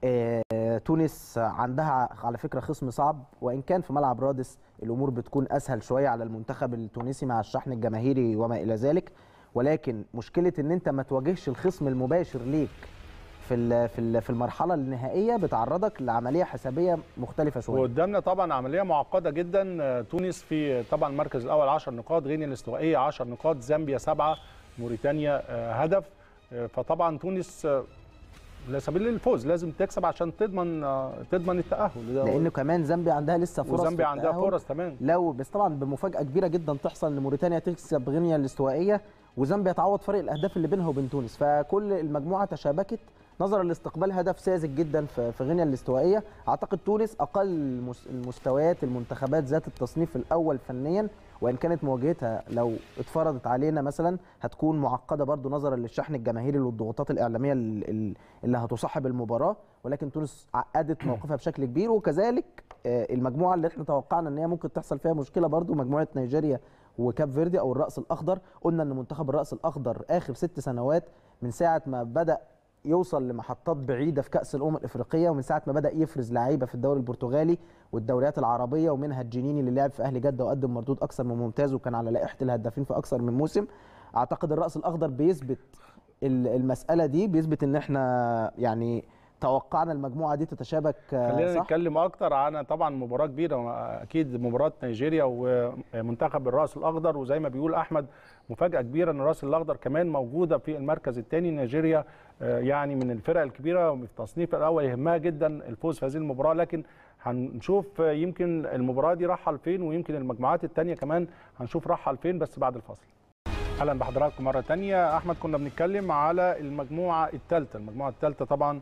آه، تونس عندها على فكره خصم صعب وان كان في ملعب رادس الامور بتكون اسهل شويه على المنتخب التونسي مع الشحن الجماهيري وما الى ذلك ولكن مشكله ان انت ما تواجهش الخصم المباشر ليك في ال- في ال- في المرحله النهائيه بتعرضك لعمليه حسابيه مختلفه شويه وقدامنا طبعا عمليه معقده جدا آه، تونس في طبعا المركز الاول 10 نقاط غينيا الاستوائيه 10 نقاط زامبيا 7 موريتانيا آه، هدف آه، فطبعا تونس آه، لا سبيل للفوز لازم تكسب عشان تضمن آه، تضمن التاهل لان كمان زامبيا عندها لسه فرص في وزامبيا عندها التأهل. فرص تمام لو بس طبعا بمفاجاه كبيره جدا تحصل ان موريتانيا تكسب غينيا الاستوائيه وزامبيا تعوض فرق الاهداف اللي بينها وبين تونس فكل المجموعه تشابكت نظرا لاستقبال هدف ساذج جدا في في غينيا الاستوائيه اعتقد تونس اقل المس- المستويات المنتخبات ذات التصنيف الاول فنيا وان كانت مواجهتها لو اتفرضت علينا مثلا هتكون معقده برضو نظرا للشحن الجماهيري والضغوطات الاعلاميه ال- ال- اللي هتصاحب المباراه ولكن تونس عقدت موقفها بشكل كبير وكذلك آه، المجموعه اللي احنا توقعنا ان هي ممكن تحصل فيها مشكله برضو مجموعه نيجيريا وكاب فيردي او الراس الاخضر قلنا ان منتخب الراس الاخضر اخر ست سنوات من ساعه ما بدا يوصل لمحطات بعيده في كاس الامم الافريقيه ومن ساعه ما بدا يفرز لعيبه في الدوري البرتغالي والدوريات العربيه ومنها الجنيني اللي لعب في اهلي جده وقدم مردود اكثر من ممتاز وكان على لائحه الهدافين في اكثر من موسم اعتقد الراس الاخضر بيثبت ال- المساله دي بيثبت ان احنا يعني توقعنا المجموعه دي تتشابك آه، خلينا صح نتكلم اكتر عن طبعا مباراه كبيره اكيد مباراه نيجيريا ومنتخب الراس الاخضر وزي ما بيقول احمد مفاجاه كبيره ان الراس الاخضر كمان موجوده في المركز الثاني نيجيريا آه، يعني من الفرق الكبيره في التصنيف الاول يهمها جدا الفوز في هذه المباراه لكن هنشوف آه، يمكن المباراه دي رايحه لفين ويمكن المجموعات الثانيه كمان هنشوف رايحه لفين بس بعد الفاصل اهلا بحضراتكم مره تانية احمد كنا بنتكلم على المجموعه الثالثه المجموعه الثالثه طبعا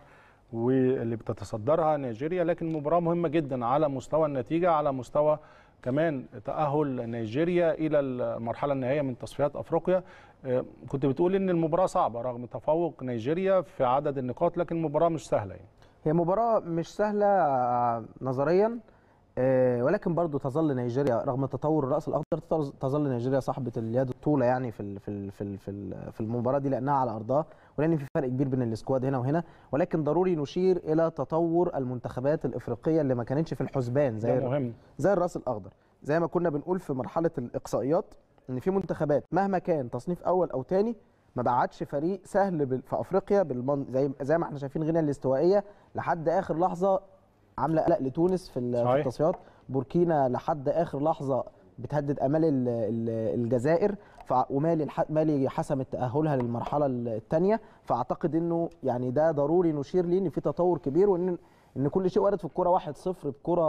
واللي بتتصدرها نيجيريا لكن مباراه مهمه جدا على مستوى النتيجه على مستوى كمان تاهل نيجيريا الى المرحله النهائيه من تصفيات افريقيا آه، كنت بتقول ان المباراه صعبه رغم تفوق نيجيريا في عدد النقاط لكن المباراه مش سهله يعني هي مباراة مش سهلة آه، نظريا آه، ولكن برضو تظل نيجيريا رغم تطور الرأس الأخضر تظل- تظل نيجيريا صاحبة اليد الطولة يعني في ال- في ال- في ال- في ال- في المباراة دي لأنها على أرضها ولأن في فرق كبير بين السكواد هنا وهنا ولكن ضروري نشير إلى تطور المنتخبات الإفريقية اللي ما كانتش في الحسبان زي ده مهم زي الراس الاخضر زي ما كنا بنقول في مرحله الاقصائيات ان في منتخبات مهما كان تصنيف اول او تاني ما بعدش فريق سهل بال- في افريقيا بالمن... زي زي ما احنا شايفين غينيا الاستوائيه لحد اخر لحظه عامله قلق لتونس في ال- في صحيح. التصفيات بوركينا لحد اخر لحظه بتهدد امال ال- ال- الجزائر ف... ومالي الح... مالي حسمت تاهلها للمرحله الثانيه فاعتقد انه يعني ده ضروري نشير ليه ان في تطور كبير وان ان كل شيء وارد في الكوره 1-0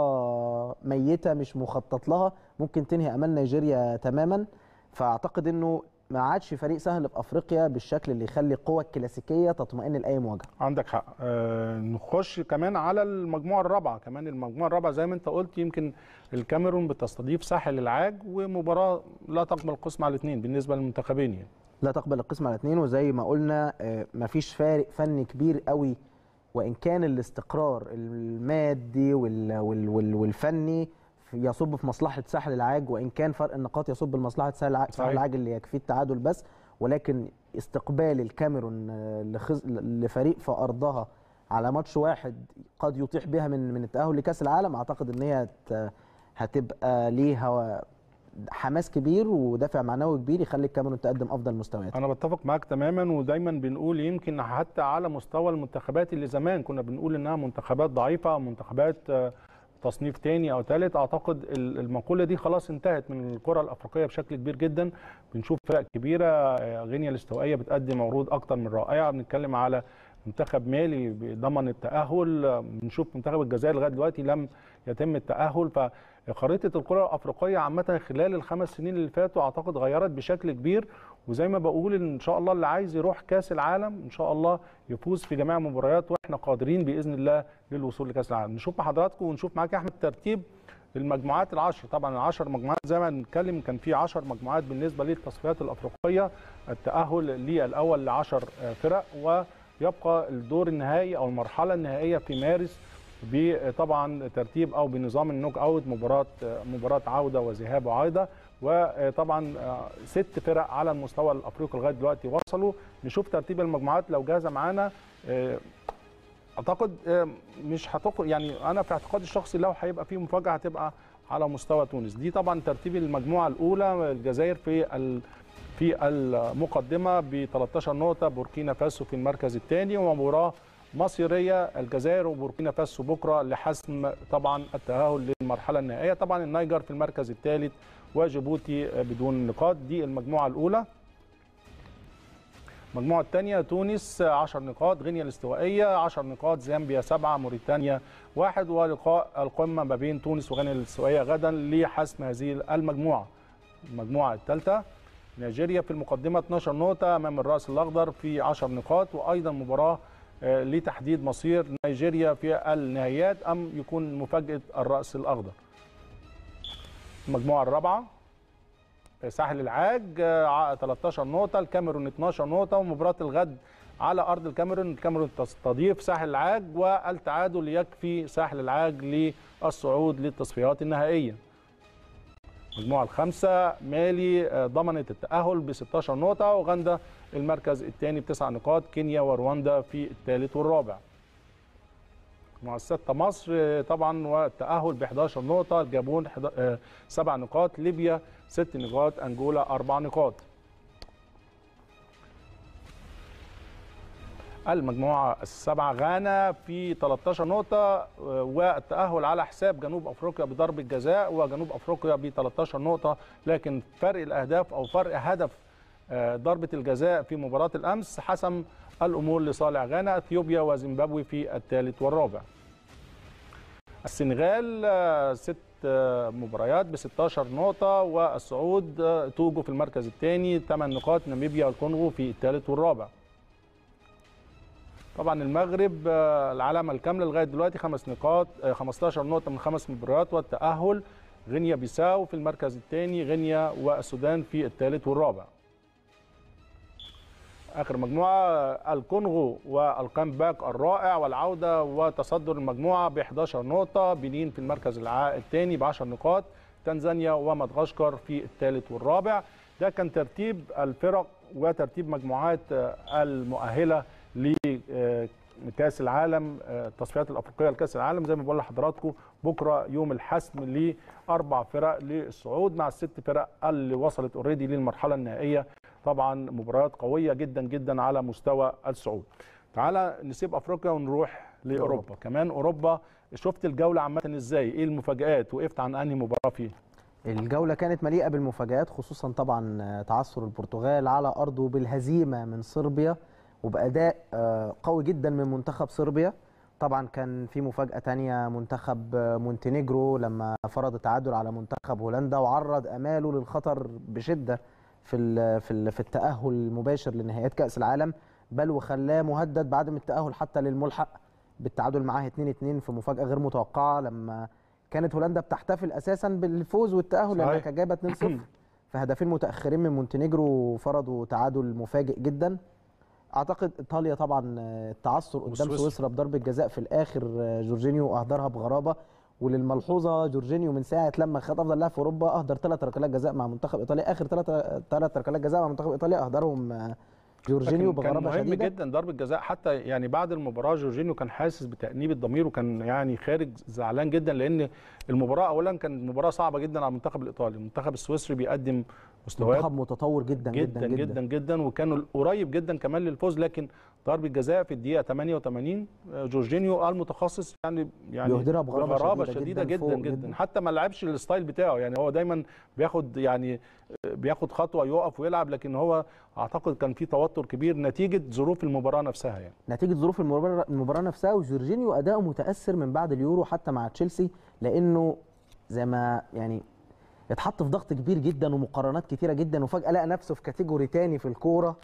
بكره ميته مش مخطط لها ممكن تنهي امال نيجيريا تماما فاعتقد انه ما عادش فريق سهل في افريقيا بالشكل اللي يخلي القوى الكلاسيكيه تطمئن لاي مواجهه عندك حق آه نخش كمان على المجموعه الرابعه كمان المجموعه الرابعه زي ما انت قلت يمكن الكاميرون بتستضيف ساحل العاج ومباراه لا تقبل قسم على الاثنين بالنسبه للمنتخبين يعني لا تقبل القسم على اثنين وزي ما قلنا آه، مفيش فارق فني كبير قوي وان كان الاستقرار المادي وال وال وال والفني في- يصب في مصلحه ساحل العاج وان كان فرق النقاط يصب لمصلحه ساحل العاج, ساحل صحيح. العاج اللي يكفيه التعادل بس ولكن استقبال الكاميرون آه، لخز... لفريق في ارضها على ماتش واحد قد يطيح بها من من التاهل لكاس العالم اعتقد ان هي هت- هتبقى ليها حماس كبير ودافع معنوي كبير يخلي الكاميرون تقدم افضل مستوياتها انا بتفق معاك تماما ودايما بنقول يمكن حتى على مستوى المنتخبات اللي زمان كنا بنقول انها منتخبات ضعيفه منتخبات آه، تصنيف تاني او ثالث اعتقد ال- المقوله دي خلاص انتهت من الكره الافريقيه بشكل كبير جدا بنشوف فرق كبيره آه، غينيا الاستوائيه بتقدم عروض اكتر من رائعه بنتكلم على منتخب مالي ضمن التاهل آه، بنشوف منتخب الجزائر لغايه دلوقتي لم يتم التاهل فخريطه الكره الافريقيه عامه خلال الخمس سنين اللي فاتوا اعتقد غيرت بشكل كبير وزي ما بقول ان شاء الله اللي عايز يروح كاس العالم ان شاء الله يفوز في جميع المباريات واحنا قادرين باذن الله للوصول لكاس العالم نشوف مع حضراتكم ونشوف معاك يا احمد ترتيب المجموعات العشر طبعا العشر مجموعات زي ما بنتكلم كان في 10 مجموعات بالنسبه للتصفيات الافريقيه التاهل للاول ل 10 فرق ويبقى الدور النهائي او المرحله النهائيه في مارس بطبعا ترتيب او بنظام النوك اوت مباراه مباراه عوده وذهاب وعوده وطبعا ست فرق على المستوى الافريقي لغايه دلوقتي وصلوا نشوف ترتيب المجموعات لو جاهزه معانا اعتقد مش هتق يعني انا في اعتقادي الشخصي لو هيبقى في مفاجاه هتبقى على مستوى تونس دي طبعا ترتيب المجموعه الاولى الجزائر في ال في المقدمه ب 13 نقطه بوركينا فاسو في المركز الثاني ومباراه مصيريه الجزائر وبوركينا فاسو بكره لحسم طبعا التاهل للمرحله النهائيه طبعا النيجر في المركز الثالث وجيبوتي بدون نقاط دي المجموعه الاولى المجموعة الثانية تونس 10 نقاط غينيا الاستوائية 10 نقاط زامبيا 7 موريتانيا واحد ولقاء القمة ما بين تونس وغينيا الاستوائية غدا لحسم هذه المجموعة المجموعة الثالثة نيجيريا في المقدمة 12 نقطة أمام الرأس الأخضر في 10 نقاط وأيضا مباراة لتحديد مصير نيجيريا في النهايات أم يكون مفاجأة الرأس الأخضر المجموعة الرابعة ساحل العاج 13 نقطة الكاميرون 12 نقطة ومباراة الغد على أرض الكاميرون الكاميرون تستضيف ساحل العاج والتعادل يكفي ساحل العاج للصعود للتصفيات النهائية المجموعة الخامسة مالي ضمنت التأهل ب 16 نقطة أوغندا المركز الثاني بتسع نقاط كينيا ورواندا في الثالث والرابع المجموعة الستة مصر طبعا والتأهل ب 11 نقطة الجابون سبع نقاط ليبيا ست نقاط أنجولا أربع نقاط المجموعة السبعة غانا في 13 نقطة والتأهل على حساب جنوب أفريقيا بضربة جزاء وجنوب أفريقيا ب 13 نقطة لكن فرق الأهداف أو فرق هدف ضربة الجزاء في مباراة الأمس حسم الأمور لصالح غانا أثيوبيا وزيمبابوي في الثالث والرابع السنغال ست مباريات ب 16 نقطة والصعود توجو في المركز الثاني 8 نقاط ناميبيا والكونغو في الثالث والرابع طبعا المغرب العلامة الكاملة لغاية دلوقتي خمس نقاط 15 نقطة من خمس مباريات والتأهل غينيا بيساو في المركز الثاني غينيا والسودان في الثالث والرابع اخر مجموعه الكونغو والكامباك الرائع والعوده وتصدر المجموعه ب 11 نقطه بنين في المركز الثاني ب 10 نقاط تنزانيا ومدغشقر في الثالث والرابع ده كان ترتيب الفرق وترتيب مجموعات المؤهله لكاس العالم التصفيات الافريقيه لكاس العالم زي ما بقول لحضراتكم بكره يوم الحسم لاربع فرق للصعود مع الست فرق اللي وصلت اوريدي للمرحله النهائيه طبعا مباريات قويه جدا جدا على مستوى الصعود تعالى نسيب افريقيا ونروح لاوروبا أوروبا. كمان اوروبا شفت الجوله عامه ازاي ايه المفاجات وقفت عن انهي مباراه فيه الجولة كانت مليئة بالمفاجآت خصوصا طبعا تعثر البرتغال على أرضه بالهزيمة من صربيا وبأداء قوي جدا من منتخب صربيا طبعا كان في مفاجأة تانية منتخب مونتينيجرو لما فرض التعادل على منتخب هولندا وعرض أماله للخطر بشدة في في في التاهل المباشر لنهائيات كاس العالم بل وخلاه مهدد بعدم التاهل حتى للملحق بالتعادل معاه 2 2 في مفاجاه غير متوقعه لما كانت هولندا بتحتفل اساسا بالفوز والتاهل لما كانت جايبه 2 0 في هدفين متاخرين من مونتينيجرو فرضوا تعادل مفاجئ جدا اعتقد ايطاليا طبعا التعثر قدام سويسرا بضربه جزاء في الاخر جورجينيو اهدرها بغرابه وللملحوظه جورجينيو من ساعه لما خد افضل لاعب في اوروبا اهدر ثلاث ركلات جزاء مع منتخب ايطاليا اخر ثلاث ثلاث ركلات جزاء مع منتخب ايطاليا اهدرهم جورجينيو بغرابه كان مهم شديده جدا ضربه جزاء حتى يعني بعد المباراه جورجينيو كان حاسس بتانيب الضمير وكان يعني خارج زعلان جدا لان المباراه اولا كانت مباراه صعبه جدا على المنتخب الايطالي المنتخب السويسري بيقدم مستويات منتخب متطور جدا جدا جدا جدا, جدا وكانوا قريب جدا كمان للفوز لكن ضربه جزاء في الدقيقه 88 آه، جورجينيو المتخصص يعني يعني بيهدرها بغرابة بغرابه شديدة شديده جداً جدا فوق جدا, جداً. جدا حتى ما لعبش الستايل بتاعه يعني هو دايما بياخد يعني آه، بياخد خطوه يقف ويلعب لكن هو اعتقد كان في توتر كبير نتيجه ظروف المباراه نفسها يعني نتيجه ظروف المباراه المباراه نفسها وجورجينيو اداؤه متاثر من بعد اليورو حتى مع تشيلسي لانه زي ما يعني اتحط في ضغط كبير جدا ومقارنات كتيره جدا وفجاه لقى نفسه في كاتيجوري تاني في الكوره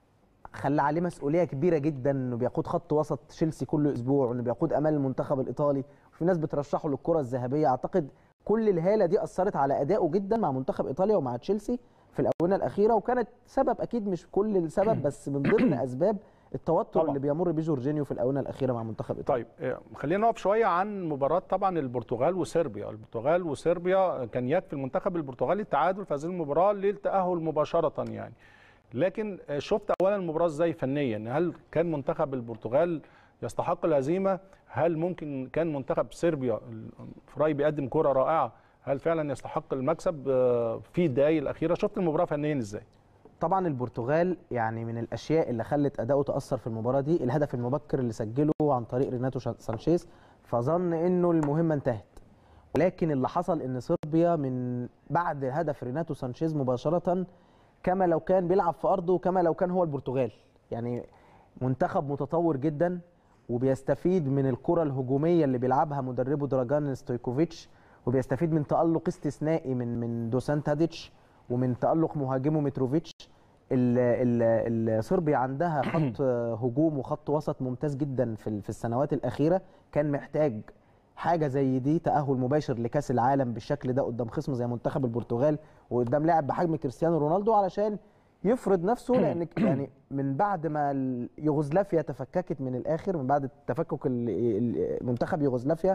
خلى عليه مسؤوليه كبيره جدا انه بيقود خط وسط تشيلسي كل اسبوع وانه بيقود امال المنتخب الايطالي وفي ناس بترشحه للكره الذهبيه اعتقد كل الهاله دي اثرت على ادائه جدا مع منتخب ايطاليا ومع تشيلسي في الاونه الاخيره وكانت سبب اكيد مش كل السبب بس من ضمن اسباب التوتر طبعاً. اللي بيمر بيه جورجينيو في الاونه الاخيره مع منتخب ايطاليا طيب آه، خلينا نقف شويه عن مباراه طبعا البرتغال وصربيا البرتغال وصربيا كان يكفي المنتخب البرتغالي التعادل في هذه المباراه للتاهل مباشره يعني لكن آه، شفت اولا المباراه ازاي فنيا هل كان منتخب البرتغال يستحق الهزيمه هل ممكن كان منتخب صربيا فراي بيقدم كره رائعه هل فعلا يستحق المكسب آه، في الدقائق الاخيره شفت المباراه فنيا ازاي طبعا البرتغال يعني من الاشياء اللي خلت اداؤه تاثر في المباراه دي الهدف المبكر اللي سجله عن طريق ريناتو شان- سانشيز فظن انه المهمه انتهت ولكن اللي حصل ان صربيا من بعد هدف ريناتو سانشيز مباشره كما لو كان بيلعب في ارضه كما لو كان هو البرتغال يعني منتخب متطور جدا وبيستفيد من الكره الهجوميه اللي بيلعبها مدربه دراجان ستويكوفيتش وبيستفيد من تالق استثنائي من من دوسان تاديتش ومن تالق مهاجمه متروفيتش ال- ال- ال- صربيا عندها خط هجوم وخط وسط ممتاز جدا في ال- في السنوات الاخيره كان محتاج حاجه زي دي تاهل مباشر لكاس العالم بالشكل ده قدام خصم زي منتخب البرتغال وقدام لاعب بحجم كريستيانو رونالدو علشان يفرض نفسه لان يعني من بعد ما ال- يوغوسلافيا تفككت من الاخر من بعد تفكك ال- ال- منتخب يوغوسلافيا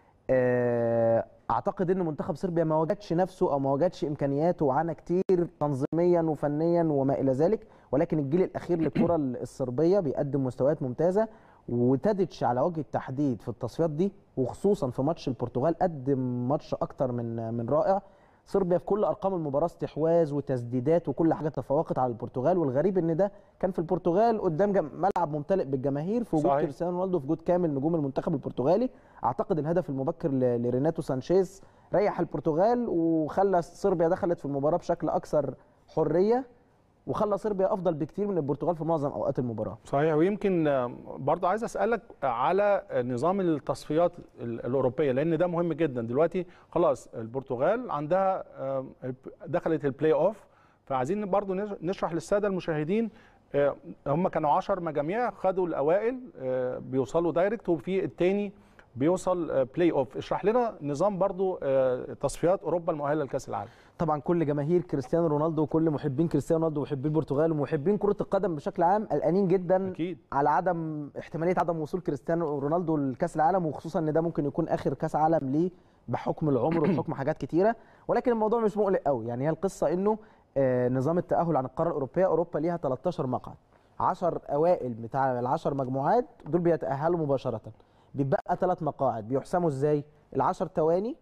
آه، اعتقد ان منتخب صربيا ما وجدش نفسه او ما وجدش امكانياته وعانى كتير تنظيميا وفنيا وما الى ذلك ولكن الجيل الاخير للكره الصربيه بيقدم مستويات ممتازه وتاديتش على وجه التحديد في التصفيات دي وخصوصا في ماتش البرتغال قدم ماتش اكتر من من رائع صربيا في كل ارقام المباراه استحواذ وتسديدات وكل حاجه تفوقت على البرتغال والغريب ان ده كان في البرتغال قدام جم... ملعب ممتلئ بالجماهير في وجود صحيح. كريستيانو رونالدو في وجود كامل نجوم المنتخب البرتغالي اعتقد الهدف المبكر ل- لريناتو سانشيز ريح البرتغال وخلى صربيا دخلت في المباراه بشكل اكثر حريه وخلى صربيا افضل بكتير من البرتغال في معظم اوقات المباراه صحيح ويمكن آه، برضه عايز اسالك على نظام التصفيات ال- الاوروبيه لان ده مهم جدا دلوقتي خلاص البرتغال عندها آه، دخلت البلاي اوف فعايزين برضه نش- نشرح للساده المشاهدين آه، هم كانوا 10 مجاميع خدوا الاوائل آه، بيوصلوا دايركت وفي الثاني بيوصل آه، بلاي اوف اشرح لنا نظام برضه آه، تصفيات اوروبا المؤهله لكاس العالم طبعا كل جماهير كريستيانو رونالدو وكل محبين كريستيانو رونالدو ومحبين البرتغال ومحبين كره القدم بشكل عام قلقانين جدا اكيد على عدم احتماليه عدم وصول كريستيانو رونالدو لكاس العالم وخصوصا ان ده ممكن يكون اخر كاس عالم ليه بحكم العمر وبحكم حاجات كتيره ولكن الموضوع مش مقلق قوي يعني هي القصه انه آه، نظام التاهل عن القاره الاوروبيه اوروبا ليها 13 مقعد 10 اوائل بتاع ال10 مجموعات دول بيتاهلوا مباشره بيبقى ثلاث مقاعد بيحسموا ازاي ال10 تواني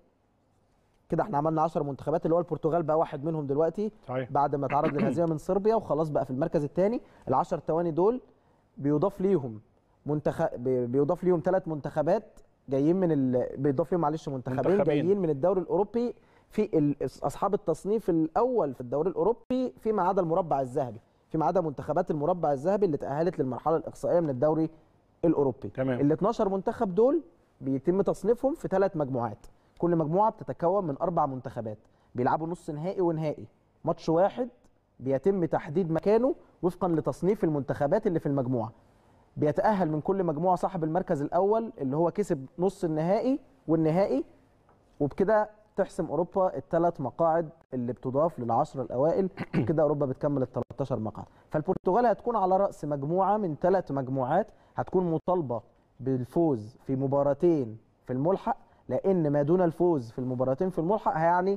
كده احنا عملنا 10 منتخبات اللي هو البرتغال بقى واحد منهم دلوقتي صحيح بعد ما تعرض للهزيمه من صربيا وخلاص بقى في المركز الثاني ال10 تواني دول بيضاف ليهم منتخب بيضاف ليهم ثلاث منتخبات جايين من ال... بيضاف ليهم معلش منتخبين, منتخبين. جايين من الدوري الاوروبي في ال... اصحاب التصنيف الاول في الدوري الاوروبي فيما عدا المربع الذهبي فيما عدا منتخبات المربع الذهبي اللي تاهلت للمرحله الاقصائيه من الدوري الاوروبي تمام. ال 12 منتخب دول بيتم تصنيفهم في ثلاث مجموعات كل مجموعه بتتكون من اربع منتخبات بيلعبوا نص نهائي ونهائي ماتش واحد بيتم تحديد مكانه وفقا لتصنيف المنتخبات اللي في المجموعه بيتأهل من كل مجموعة صاحب المركز الأول اللي هو كسب نص النهائي والنهائي وبكده تحسم أوروبا الثلاث مقاعد اللي بتضاف للعشرة الأوائل وكده أوروبا بتكمل ال 13 مقعد فالبرتغال هتكون على رأس مجموعة من ثلاث مجموعات هتكون مطالبة بالفوز في مباراتين في الملحق لأن ما دون الفوز في المباراتين في الملحق هيعني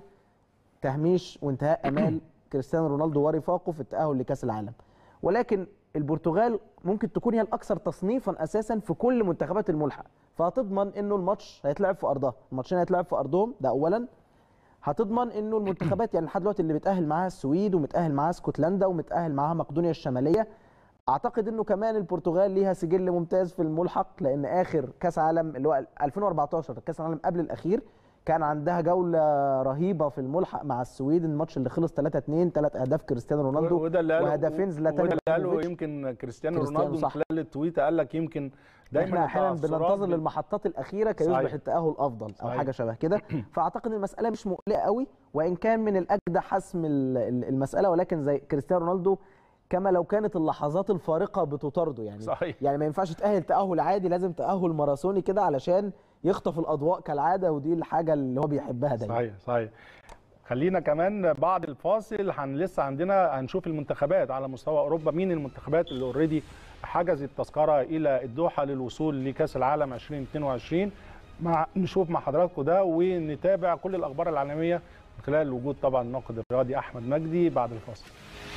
تهميش وانتهاء امال كريستيانو رونالدو ورفاقه في التاهل لكاس العالم ولكن البرتغال ممكن تكون هي الاكثر تصنيفا اساسا في كل منتخبات الملحق فهتضمن انه الماتش هيتلعب في ارضها الماتشين هيتلعب في ارضهم ده اولا هتضمن انه المنتخبات يعني لحد دلوقتي اللي بتاهل معاها السويد ومتاهل معاها اسكتلندا ومتاهل معاها مقدونيا الشماليه اعتقد انه كمان البرتغال ليها سجل ممتاز في الملحق لان اخر كاس عالم اللي هو 2014 كاس العالم قبل الاخير كان عندها جوله رهيبه في الملحق مع السويد الماتش اللي خلص 3 2 ثلاث اهداف كريستيانو رونالدو وده اللي قاله وهدفين زلاتان وده اللي قاله إبراهيموفيتش. يمكن كريستيانو كريستيانو رونالدو من صح. خلال التويت قال لك يمكن دايما احنا احيانا التعثرات بننتظر بت- للمحطات الاخيره كي صحيح. يصبح التاهل افضل او صحيح. حاجه شبه كده فاعتقد المساله مش مقلقه قوي وان كان من الاجدى حسم ال- ال- المساله ولكن زي كريستيانو رونالدو كما لو كانت اللحظات الفارقه بتطارده يعني صحيح. يعني ما ينفعش تاهل تاهل عادي لازم تاهل ماراثوني كده علشان يخطف الاضواء كالعاده ودي الحاجه اللي هو بيحبها دايما صحيح صحيح خلينا كمان بعد الفاصل هن لسه عندنا هنشوف المنتخبات على مستوى اوروبا مين المنتخبات اللي اوريدي حجزت تذكره الى الدوحه للوصول لكاس العالم 2022 مع نشوف مع حضراتكم ده ونتابع كل الاخبار العالميه من خلال وجود طبعا الناقد الرياضي احمد مجدي بعد الفاصل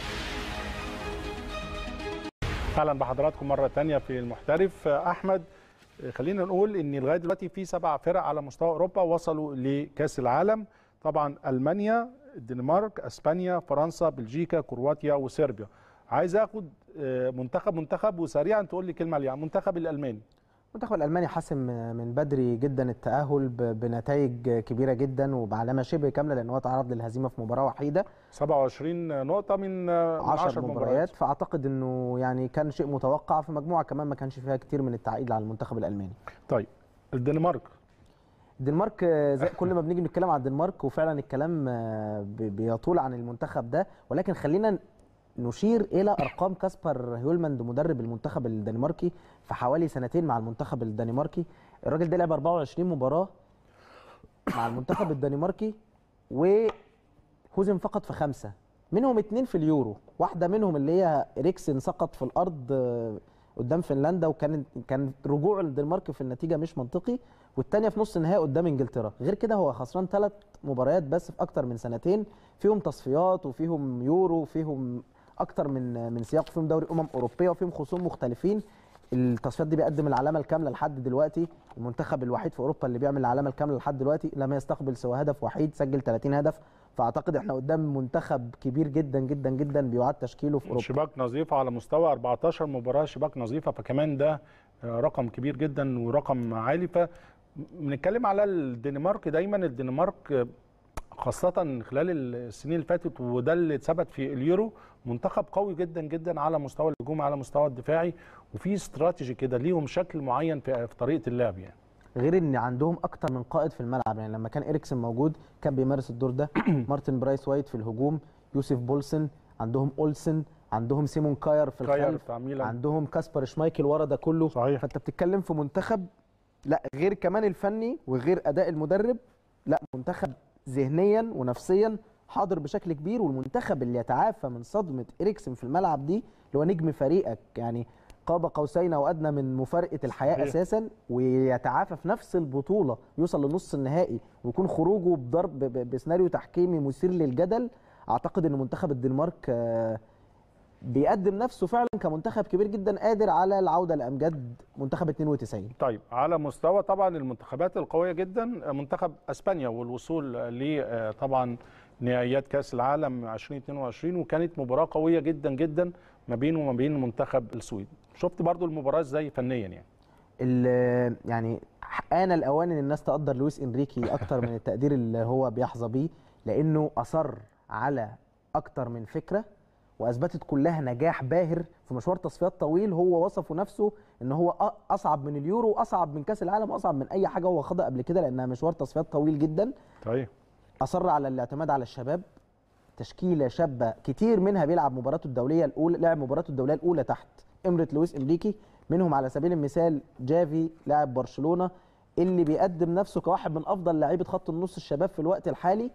اهلا بحضراتكم مره تانية في المحترف احمد خلينا نقول ان لغايه دلوقتي في سبع فرق على مستوى اوروبا وصلوا لكاس العالم طبعا المانيا الدنمارك اسبانيا فرنسا بلجيكا كرواتيا وصربيا عايز اخد آه، منتخب منتخب وسريعا تقول لي كلمه عليه المنتخب الالماني المنتخب الالماني حاسم من بدري جدا التاهل ب- بنتائج كبيره جدا وبعلامه شبه كامله لان هو تعرض للهزيمه في مباراه وحيده 27 نقطه من آه، من 10 10 مباريات فاعتقد انه يعني كان شيء متوقع في مجموعه كمان ما كانش فيها كتير من التعقيد على المنتخب الالماني طيب الدنمارك الدنمارك آه، زي كل ما بنيجي نتكلم عن الدنمارك وفعلا الكلام آه، بي- بيطول عن المنتخب ده ولكن خلينا نشير الى ارقام كاسبر هيولماند مدرب المنتخب الدنماركي في حوالي سنتين مع المنتخب الدنماركي الراجل ده لعب 24 مباراه مع المنتخب الدنماركي وهزم فقط في خمسه منهم اتنين في اليورو واحده منهم اللي هي اريكسن سقط في الارض آه، قدام فنلندا وكان كان رجوع الدنمارك في النتيجه مش منطقي والثانيه في نص النهائي قدام انجلترا غير كده هو خسران ثلاث مباريات بس في اكتر من سنتين فيهم تصفيات وفيهم يورو وفيهم اكتر من من سياق فيهم دوري امم اوروبيه وفيهم خصوم مختلفين التصفيات دي بيقدم العلامه الكامله لحد دلوقتي المنتخب الوحيد في اوروبا اللي بيعمل العلامه الكامله لحد دلوقتي لم يستقبل سوى هدف وحيد سجل 30 هدف فاعتقد احنا قدام منتخب كبير جدا جدا جدا بيعاد تشكيله في اوروبا شباك نظيفه على مستوى 14 مباراه شباك نظيفه فكمان ده آه، رقم كبير جدا ورقم عالي فبنتكلم على الدنمارك دايما الدنمارك آه، خاصة خلال السنين اللي فاتت وده اللي اتثبت في اليورو منتخب قوي جدا جدا على مستوى الهجوم على مستوى الدفاعي وفي استراتيجي كده ليهم شكل معين في في طريقة اللعب يعني غير ان عندهم اكتر من قائد في الملعب يعني لما كان اريكسن موجود كان بيمارس الدور ده مارتن برايس وايت في الهجوم يوسف بولسن عندهم اولسن عندهم سيمون كاير في كاير الخلف بتاع ميلان. عندهم كاسبر شمايكل ورا ده كله صحيح. فانت بتتكلم في منتخب لا غير كمان الفني وغير اداء المدرب لا منتخب ذهنيا ونفسيا حاضر بشكل كبير والمنتخب اللي يتعافى من صدمه اريكسن في الملعب دي اللي هو نجم فريقك يعني قاب قوسين او ادنى من مفارقه الحياه صحيح. اساسا ويتعافى في نفس البطوله يوصل لنص النهائي ويكون خروجه بضرب ب- بسيناريو تحكيمي مثير للجدل اعتقد ان منتخب الدنمارك آه، بيقدم نفسه فعلا كمنتخب كبير جدا قادر على العوده لامجاد منتخب 92 طيب على مستوى طبعا المنتخبات القويه جدا منتخب اسبانيا والوصول ل آه، طبعا نهائيات كاس العالم 2022 وكانت مباراه قويه جدا جدا ما بينه وما بين منتخب السويد شفت برضو المباراه ازاي فنيا يعني ال- يعني آن الأوان إن الناس تقدر لويس إنريكي أكتر من التقدير اللي هو بيحظى بيه لأنه أصر على أكتر من فكرة وأثبتت كلها نجاح باهر في مشوار تصفيات طويل هو وصفه نفسه إن هو أ- أصعب من اليورو وأصعب من كأس العالم وأصعب من أي حاجة هو خاضها قبل كده لأنها مشوار تصفيات طويل جدا طيب اصر على الاعتماد على الشباب تشكيله شابه كتير منها بيلعب مباراته الدوليه الاولى لعب مباراته الدوليه الاولى تحت امره لويس انريكي منهم على سبيل المثال جافي لاعب برشلونه اللي بيقدم نفسه كواحد من افضل لعيبه خط النص الشباب في الوقت الحالي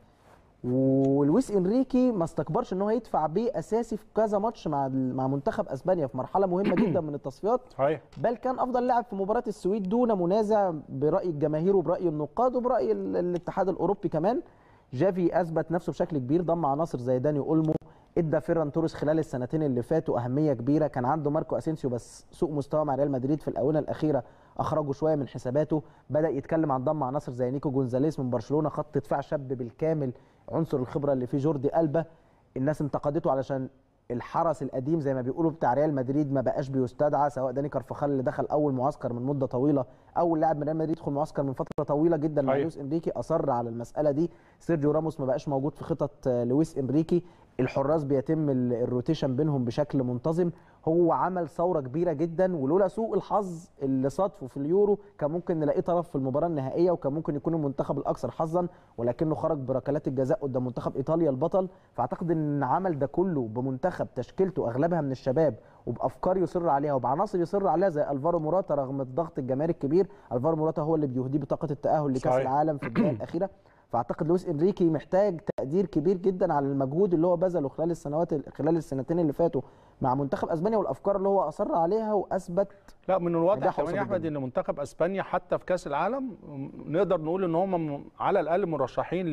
ولويس انريكي ما استكبرش ان هو يدفع بيه اساسي في كذا ماتش مع مع منتخب اسبانيا في مرحله مهمه جدا من التصفيات صحيح بل كان افضل لاعب في مباراه السويد دون منازع براي الجماهير وبراي النقاد وبراي ال- الاتحاد الاوروبي كمان جافي اثبت نفسه بشكل كبير ضم عناصر زي داني اولمو ادى فيران توريس خلال السنتين اللي فاتوا اهميه كبيره كان عنده ماركو اسينسيو بس سوء مستوى مع ريال مدريد في الاونه الاخيره اخرجه شويه من حساباته بدا يتكلم عن ضم عناصر زي نيكو جونزاليس من برشلونه خط دفاع شاب بالكامل عنصر الخبره اللي فيه جوردي البا الناس انتقدته علشان الحرس القديم زي ما بيقولوا بتاع ريال مدريد ما بقاش بيستدعى سواء داني كارفخال اللي دخل اول معسكر من مده طويله اول لاعب من ريال مدريد يدخل معسكر من فتره طويله جدا مع أيوة. لويس انريكي اصر على المساله دي سيرجيو راموس ما بقاش موجود في خطط آه، لويس انريكي الحراس بيتم ال- الروتيشن بينهم بشكل منتظم هو عمل ثوره كبيره جدا ولولا سوء الحظ اللي صادفه في اليورو كان ممكن نلاقيه طرف في المباراه النهائيه وكان ممكن يكون المنتخب الاكثر حظا ولكنه خرج بركلات الجزاء قدام منتخب ايطاليا البطل فاعتقد ان عمل ده كله بمنتخب تشكيلته اغلبها من الشباب وبافكار يصر عليها وبعناصر يصر عليها زي الفارو موراتا رغم الضغط الجماهيري الكبير الفارو موراتا هو اللي بيهديه بطاقه التاهل لكاس صحيح. العالم في الدقائق الاخيره فاعتقد لويس انريكي محتاج تقدير كبير جدا على المجهود اللي هو بذله خلال السنوات خلال السنتين اللي فاتوا مع منتخب اسبانيا والافكار اللي هو اصر عليها واثبت لا من الواضح نجاح كمان يا وصل احمد جداً. ان منتخب اسبانيا حتى في كاس العالم م- نقدر نقول ان هم م- على الاقل مرشحين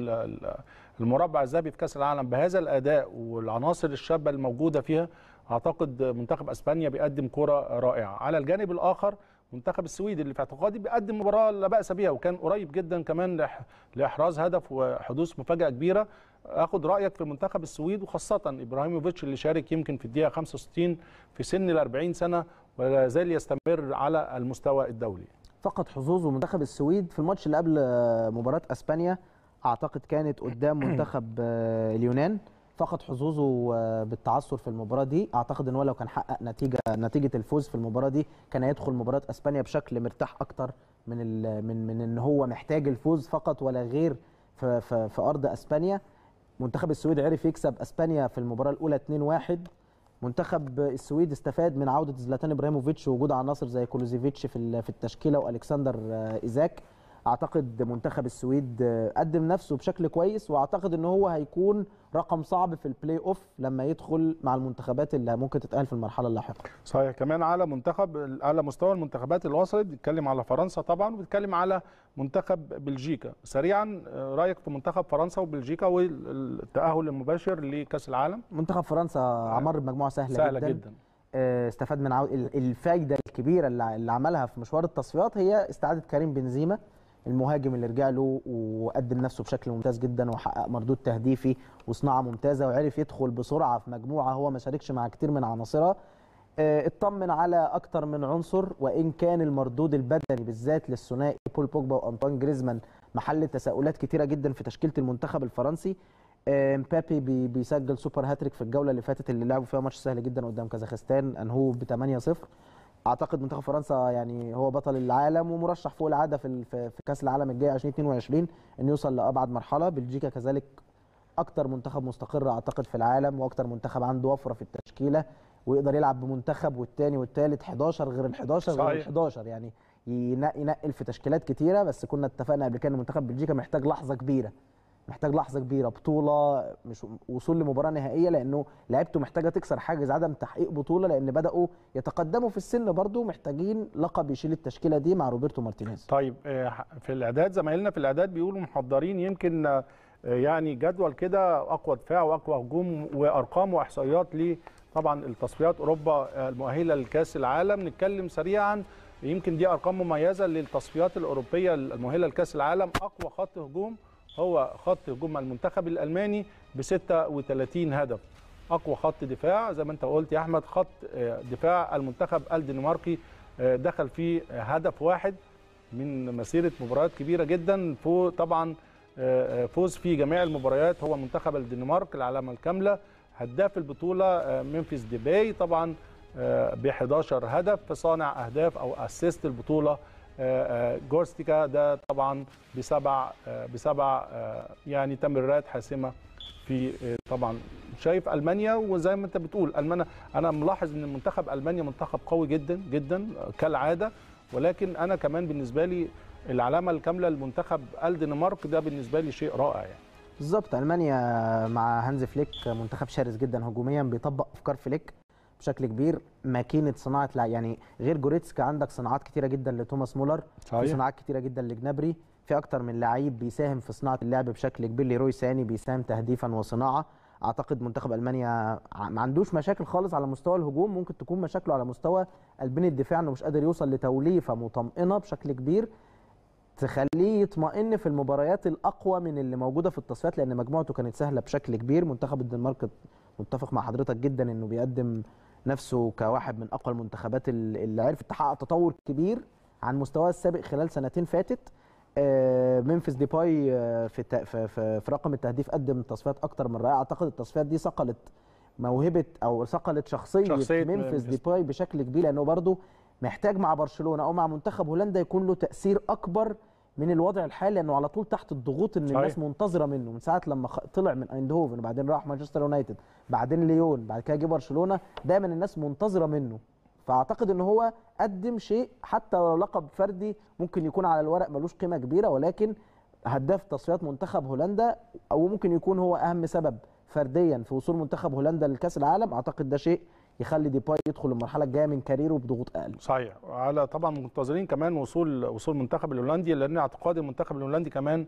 للمربع الذهبي في كاس العالم بهذا الاداء والعناصر الشابه الموجوده فيها اعتقد منتخب اسبانيا بيقدم كره رائعه على الجانب الاخر منتخب السويد اللي في اعتقادي بيقدم مباراه لا باس بها وكان قريب جدا كمان لإح- لاحراز هدف وحدوث مفاجاه كبيره اخد رايك في منتخب السويد وخاصه ابراهيموفيتش اللي شارك يمكن في الدقيقه 65 في سن ال 40 سنه ولا زال يستمر على المستوى الدولي فقد حظوظه منتخب السويد في الماتش اللي قبل آه، مباراة اسبانيا اعتقد كانت قدام منتخب آه، اليونان فقد حظوظه آه، بالتعثر في المباراة دي اعتقد ان هو لو كان حقق نتيجة نتيجة الفوز في المباراة دي كان هيدخل مباراة اسبانيا بشكل مرتاح اكتر من ال- من من ان هو محتاج الفوز فقط ولا غير في, في, في ارض اسبانيا منتخب السويد عرف يكسب اسبانيا في المباراة الاولى 2-1 منتخب السويد استفاد من عوده زلاتان ابراهيموفيتش ووجود عناصر زي كولوزيفيتش في ال- في التشكيله والكسندر آه، ايزاك اعتقد منتخب السويد آه، قدم نفسه بشكل كويس واعتقد ان هو هيكون رقم صعب في البلاي اوف لما يدخل مع المنتخبات اللي ممكن تتأهل في المرحله اللاحقه صحيح كمان على منتخب على مستوى المنتخبات اللي وصلت بيتكلم على فرنسا طبعا وبيتكلم على منتخب بلجيكا سريعا آه، رايك في منتخب فرنسا وبلجيكا والتاهل المباشر لكاس العالم منتخب فرنسا عمر بمجموعه سهله, سهله جدا, جدا آه، استفاد من عو... ال- الفايده الكبيره اللي اللي عملها في مشوار التصفيات هي استعاده كريم بنزيما المهاجم اللي رجع له وقدم نفسه بشكل ممتاز جدا وحقق مردود تهديفي وصناعه ممتازه وعرف يدخل بسرعه في مجموعه هو ما شاركش مع كتير من عناصرها آه، اطمن على اكتر من عنصر وان كان المردود البدني بالذات للثنائي بول بوجبا وانطوان جريزمان محل تساؤلات كتيره جدا في تشكيله المنتخب الفرنسي آه، مبابي بي- بيسجل سوبر هاتريك في الجوله اللي فاتت اللي لعبوا فيها ماتش سهل جدا قدام كازاخستان انهوه ب 8-0 اعتقد منتخب فرنسا يعني هو بطل العالم ومرشح فوق العاده في ال- في في كاس العالم الجاي 2022 انه يوصل لابعد مرحله بلجيكا كذلك اكتر منتخب مستقر اعتقد في العالم واكتر منتخب عنده وفره في التشكيله ويقدر يلعب بمنتخب والتاني والتالت 11 غير ال 11 غير ال صحيح. 11 يعني ينق- ينقل في تشكيلات كتيره بس كنا اتفقنا قبل كده ان منتخب بلجيكا محتاج لحظه كبيره محتاج لحظه كبيره بطوله مش وصول لمباراه نهائيه لانه لعيبته محتاجه تكسر حاجز عدم تحقيق بطوله لان بداوا يتقدموا في السن برضو محتاجين لقب يشيل التشكيله دي مع روبرتو مارتينيز طيب آه، في الاعداد زمايلنا في الاعداد بيقولوا محضرين يمكن آه، يعني جدول كده اقوى دفاع واقوى هجوم وارقام واحصائيات ل طبعا التصفيات اوروبا آه، المؤهله لكاس العالم نتكلم سريعا يمكن دي ارقام مميزه للتصفيات الاوروبيه المؤهله لكاس العالم اقوى خط هجوم هو خط هجوم المنتخب الالماني ب 36 هدف اقوى خط دفاع زي ما انت قلت يا احمد خط آه، دفاع المنتخب الدنماركي آه، دخل فيه هدف واحد من مسيره مباريات كبيره جدا فو طبعا آه، آه، فوز في جميع المباريات هو منتخب الدنمارك العلامه الكامله هداف البطوله آه، ممفيس ديباي طبعا ب 11 هدف صانع اهداف او اسيست البطوله آه، آه، جورستيكا ده طبعا بسبع آه، بسبع آه، يعني تمريرات حاسمه في آه، طبعا شايف المانيا وزي ما انت بتقول المانيا انا ملاحظ ان منتخب المانيا منتخب قوي جدا جدا آه، كالعاده ولكن انا كمان بالنسبه لي العلامه الكامله لمنتخب الدنمارك ده بالنسبه لي شيء رائع يعني بالظبط المانيا مع هانز فليك منتخب شرس جدا هجوميا بيطبق افكار فليك بشكل كبير ماكينه صناعه لع- يعني غير جوريتسكا عندك صناعات كتيره جدا لتوماس مولر في صحيح صناعات كتيره جدا لجنابري في اكتر من لعيب بيساهم في صناعه اللعب بشكل كبير ليروي ساني بيساهم تهديفا وصناعه اعتقد منتخب المانيا ع- ما عندوش مشاكل خالص على مستوى الهجوم ممكن تكون مشاكله على مستوى قلبين الدفاع انه مش قادر يوصل لتوليفه مطمئنه بشكل كبير تخليه يطمئن في المباريات الاقوى من اللي موجوده في التصفيات لان مجموعته كانت سهله بشكل كبير منتخب الدنمارك متفق مع حضرتك جدا انه بيقدم نفسه كواحد من اقوى المنتخبات ال- اللي عرفت تحقق تطور كبير عن مستواه السابق خلال سنتين فاتت آه، ممفيس ديباي آه، في الت- في في في رقم التهديف قدم تصفيات اكتر من رائعه اعتقد التصفيات دي صقلت موهبه او صقلت شخصيه, شخصية ممفيس ممفيس. ديباي بشكل كبير لانه برضه محتاج مع برشلونه او مع منتخب هولندا يكون له تاثير اكبر من الوضع الحالي لانه على طول تحت الضغوط ان صحيح. الناس منتظره منه من ساعه لما خ- طلع من ايندهوفن وبعدين راح مانشستر يونايتد بعدين ليون بعد كده جه برشلونه دايما الناس منتظره منه فاعتقد ان هو قدم شيء حتى لو لقب فردي ممكن يكون على الورق ملوش قيمه كبيره ولكن هداف تصفيات منتخب هولندا او ممكن يكون هو اهم سبب فرديا في وصول منتخب هولندا لكاس العالم اعتقد ده شيء يخلي ديباي يدخل المرحله الجايه من كاريره بضغوط اقل صحيح على طبعا منتظرين كمان وصول وصول المنتخب الهولندي لان اعتقادي المنتخب الهولندي كمان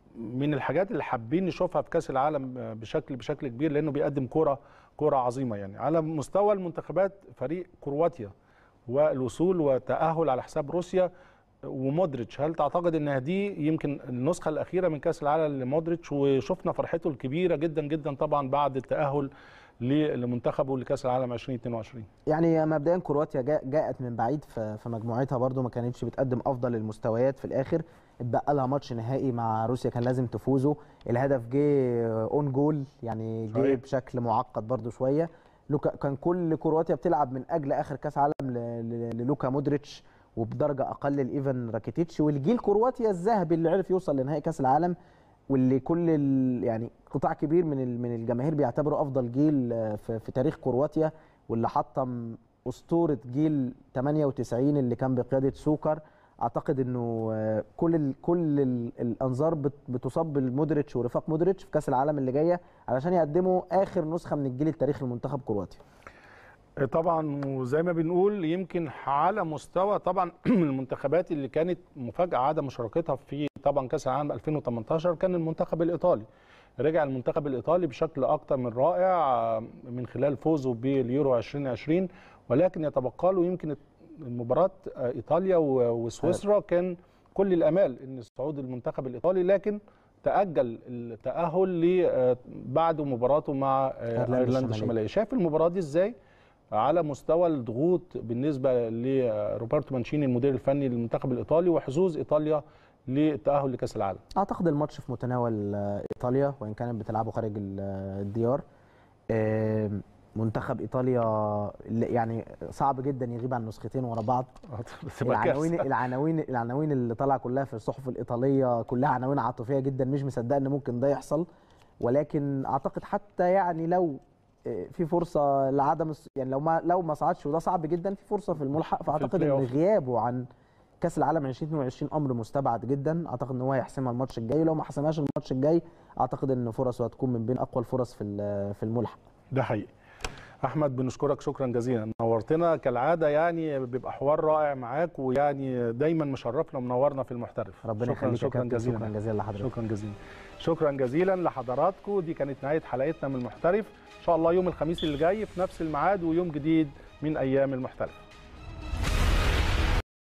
من الحاجات اللي حابين نشوفها في كاس العالم بشكل بشكل كبير لانه بيقدم كره كره عظيمه يعني على مستوى المنتخبات فريق كرواتيا والوصول والتاهل على حساب روسيا ومودريتش هل تعتقد ان دي يمكن النسخه الاخيره من كاس العالم لمودريتش وشفنا فرحته الكبيره جدا جدا طبعا بعد التاهل ل- لمنتخبه لكاس العالم 2022 يعني مبدئيا كرواتيا جاء- جاءت من بعيد في في مجموعتها برضو ما كانتش بتقدم افضل المستويات في الاخر اتبقى لها ماتش نهائي مع روسيا كان لازم تفوزوا الهدف جه اون جول يعني جه صحيح. بشكل معقد برضو شويه لوكا كان كل كرواتيا بتلعب من اجل اخر كاس عالم ل- ل- للوكا مودريتش وبدرجه اقل لايفان راكيتيتش والجيل كرواتيا الذهبي اللي عرف يوصل لنهائي كاس العالم واللي كل ال- يعني قطاع كبير من ال- من الجماهير بيعتبره افضل جيل آه، في, في تاريخ كرواتيا واللي حطم اسطوره جيل 98 اللي كان بقياده سوكر اعتقد انه آه، كل ال كل ال الانظار بت- بتصب لمودريتش ورفاق مودريتش في كاس العالم اللي جايه علشان يقدموا اخر نسخه من الجيل التاريخي لمنتخب كرواتيا طبعا وزي ما بنقول يمكن على مستوى طبعا المنتخبات اللي كانت مفاجاه عدم مشاركتها في طبعا كاس العالم 2018 كان المنتخب الايطالي رجع المنتخب الايطالي بشكل اكتر من رائع من خلال فوزه باليورو 2020 ولكن يتبقى له يمكن المباراه ايطاليا و- وسويسرا كان كل الامال ان صعود المنتخب الايطالي لكن تاجل التاهل ل بعد مباراته مع أيرلندا ايرلندا الشمالية. الشماليه شايف المباراه دي ازاي على مستوى الضغوط بالنسبه لروبرتو مانشيني المدير الفني للمنتخب الايطالي وحظوظ ايطاليا للتاهل لكاس العالم اعتقد الماتش في متناول آه، ايطاليا وان كانت بتلعبه خارج ال- آه، الديار آم، منتخب ايطاليا اللي- يعني صعب جدا يغيب عن نسختين ورا بعض تبقى العناوين كارثة. العناوين العناوين اللي طالعه كلها في الصحف الايطاليه كلها عناوين عاطفيه جدا مش مصدق ان ممكن ده يحصل ولكن اعتقد حتى يعني لو آه، في فرصه لعدم الص- يعني لو ما لو ما صعدش وده صعب جدا في فرصه في الملحق فاعتقد البلاي ان أوف. غيابه عن كاس العالم 2022 امر مستبعد جدا اعتقد ان هو هيحسمها الماتش الجاي ولو ما حسمهاش الماتش الجاي اعتقد ان فرصه هتكون من بين اقوى الفرص في ال- في الملحق ده حقيقي احمد بنشكرك شكرا جزيلا نورتنا كالعاده يعني بيبقى حوار رائع معاك ويعني دايما مشرفنا ومنورنا في المحترف ربنا شكرا يخليك يا شكرا كابتن جزيلا شكرا جزيلا لحضرتك شكرا جزيلا شكرا جزيلا لحضراتكم دي كانت نهايه حلقتنا من المحترف ان شاء الله يوم الخميس اللي جاي في نفس الميعاد ويوم جديد من ايام المحترف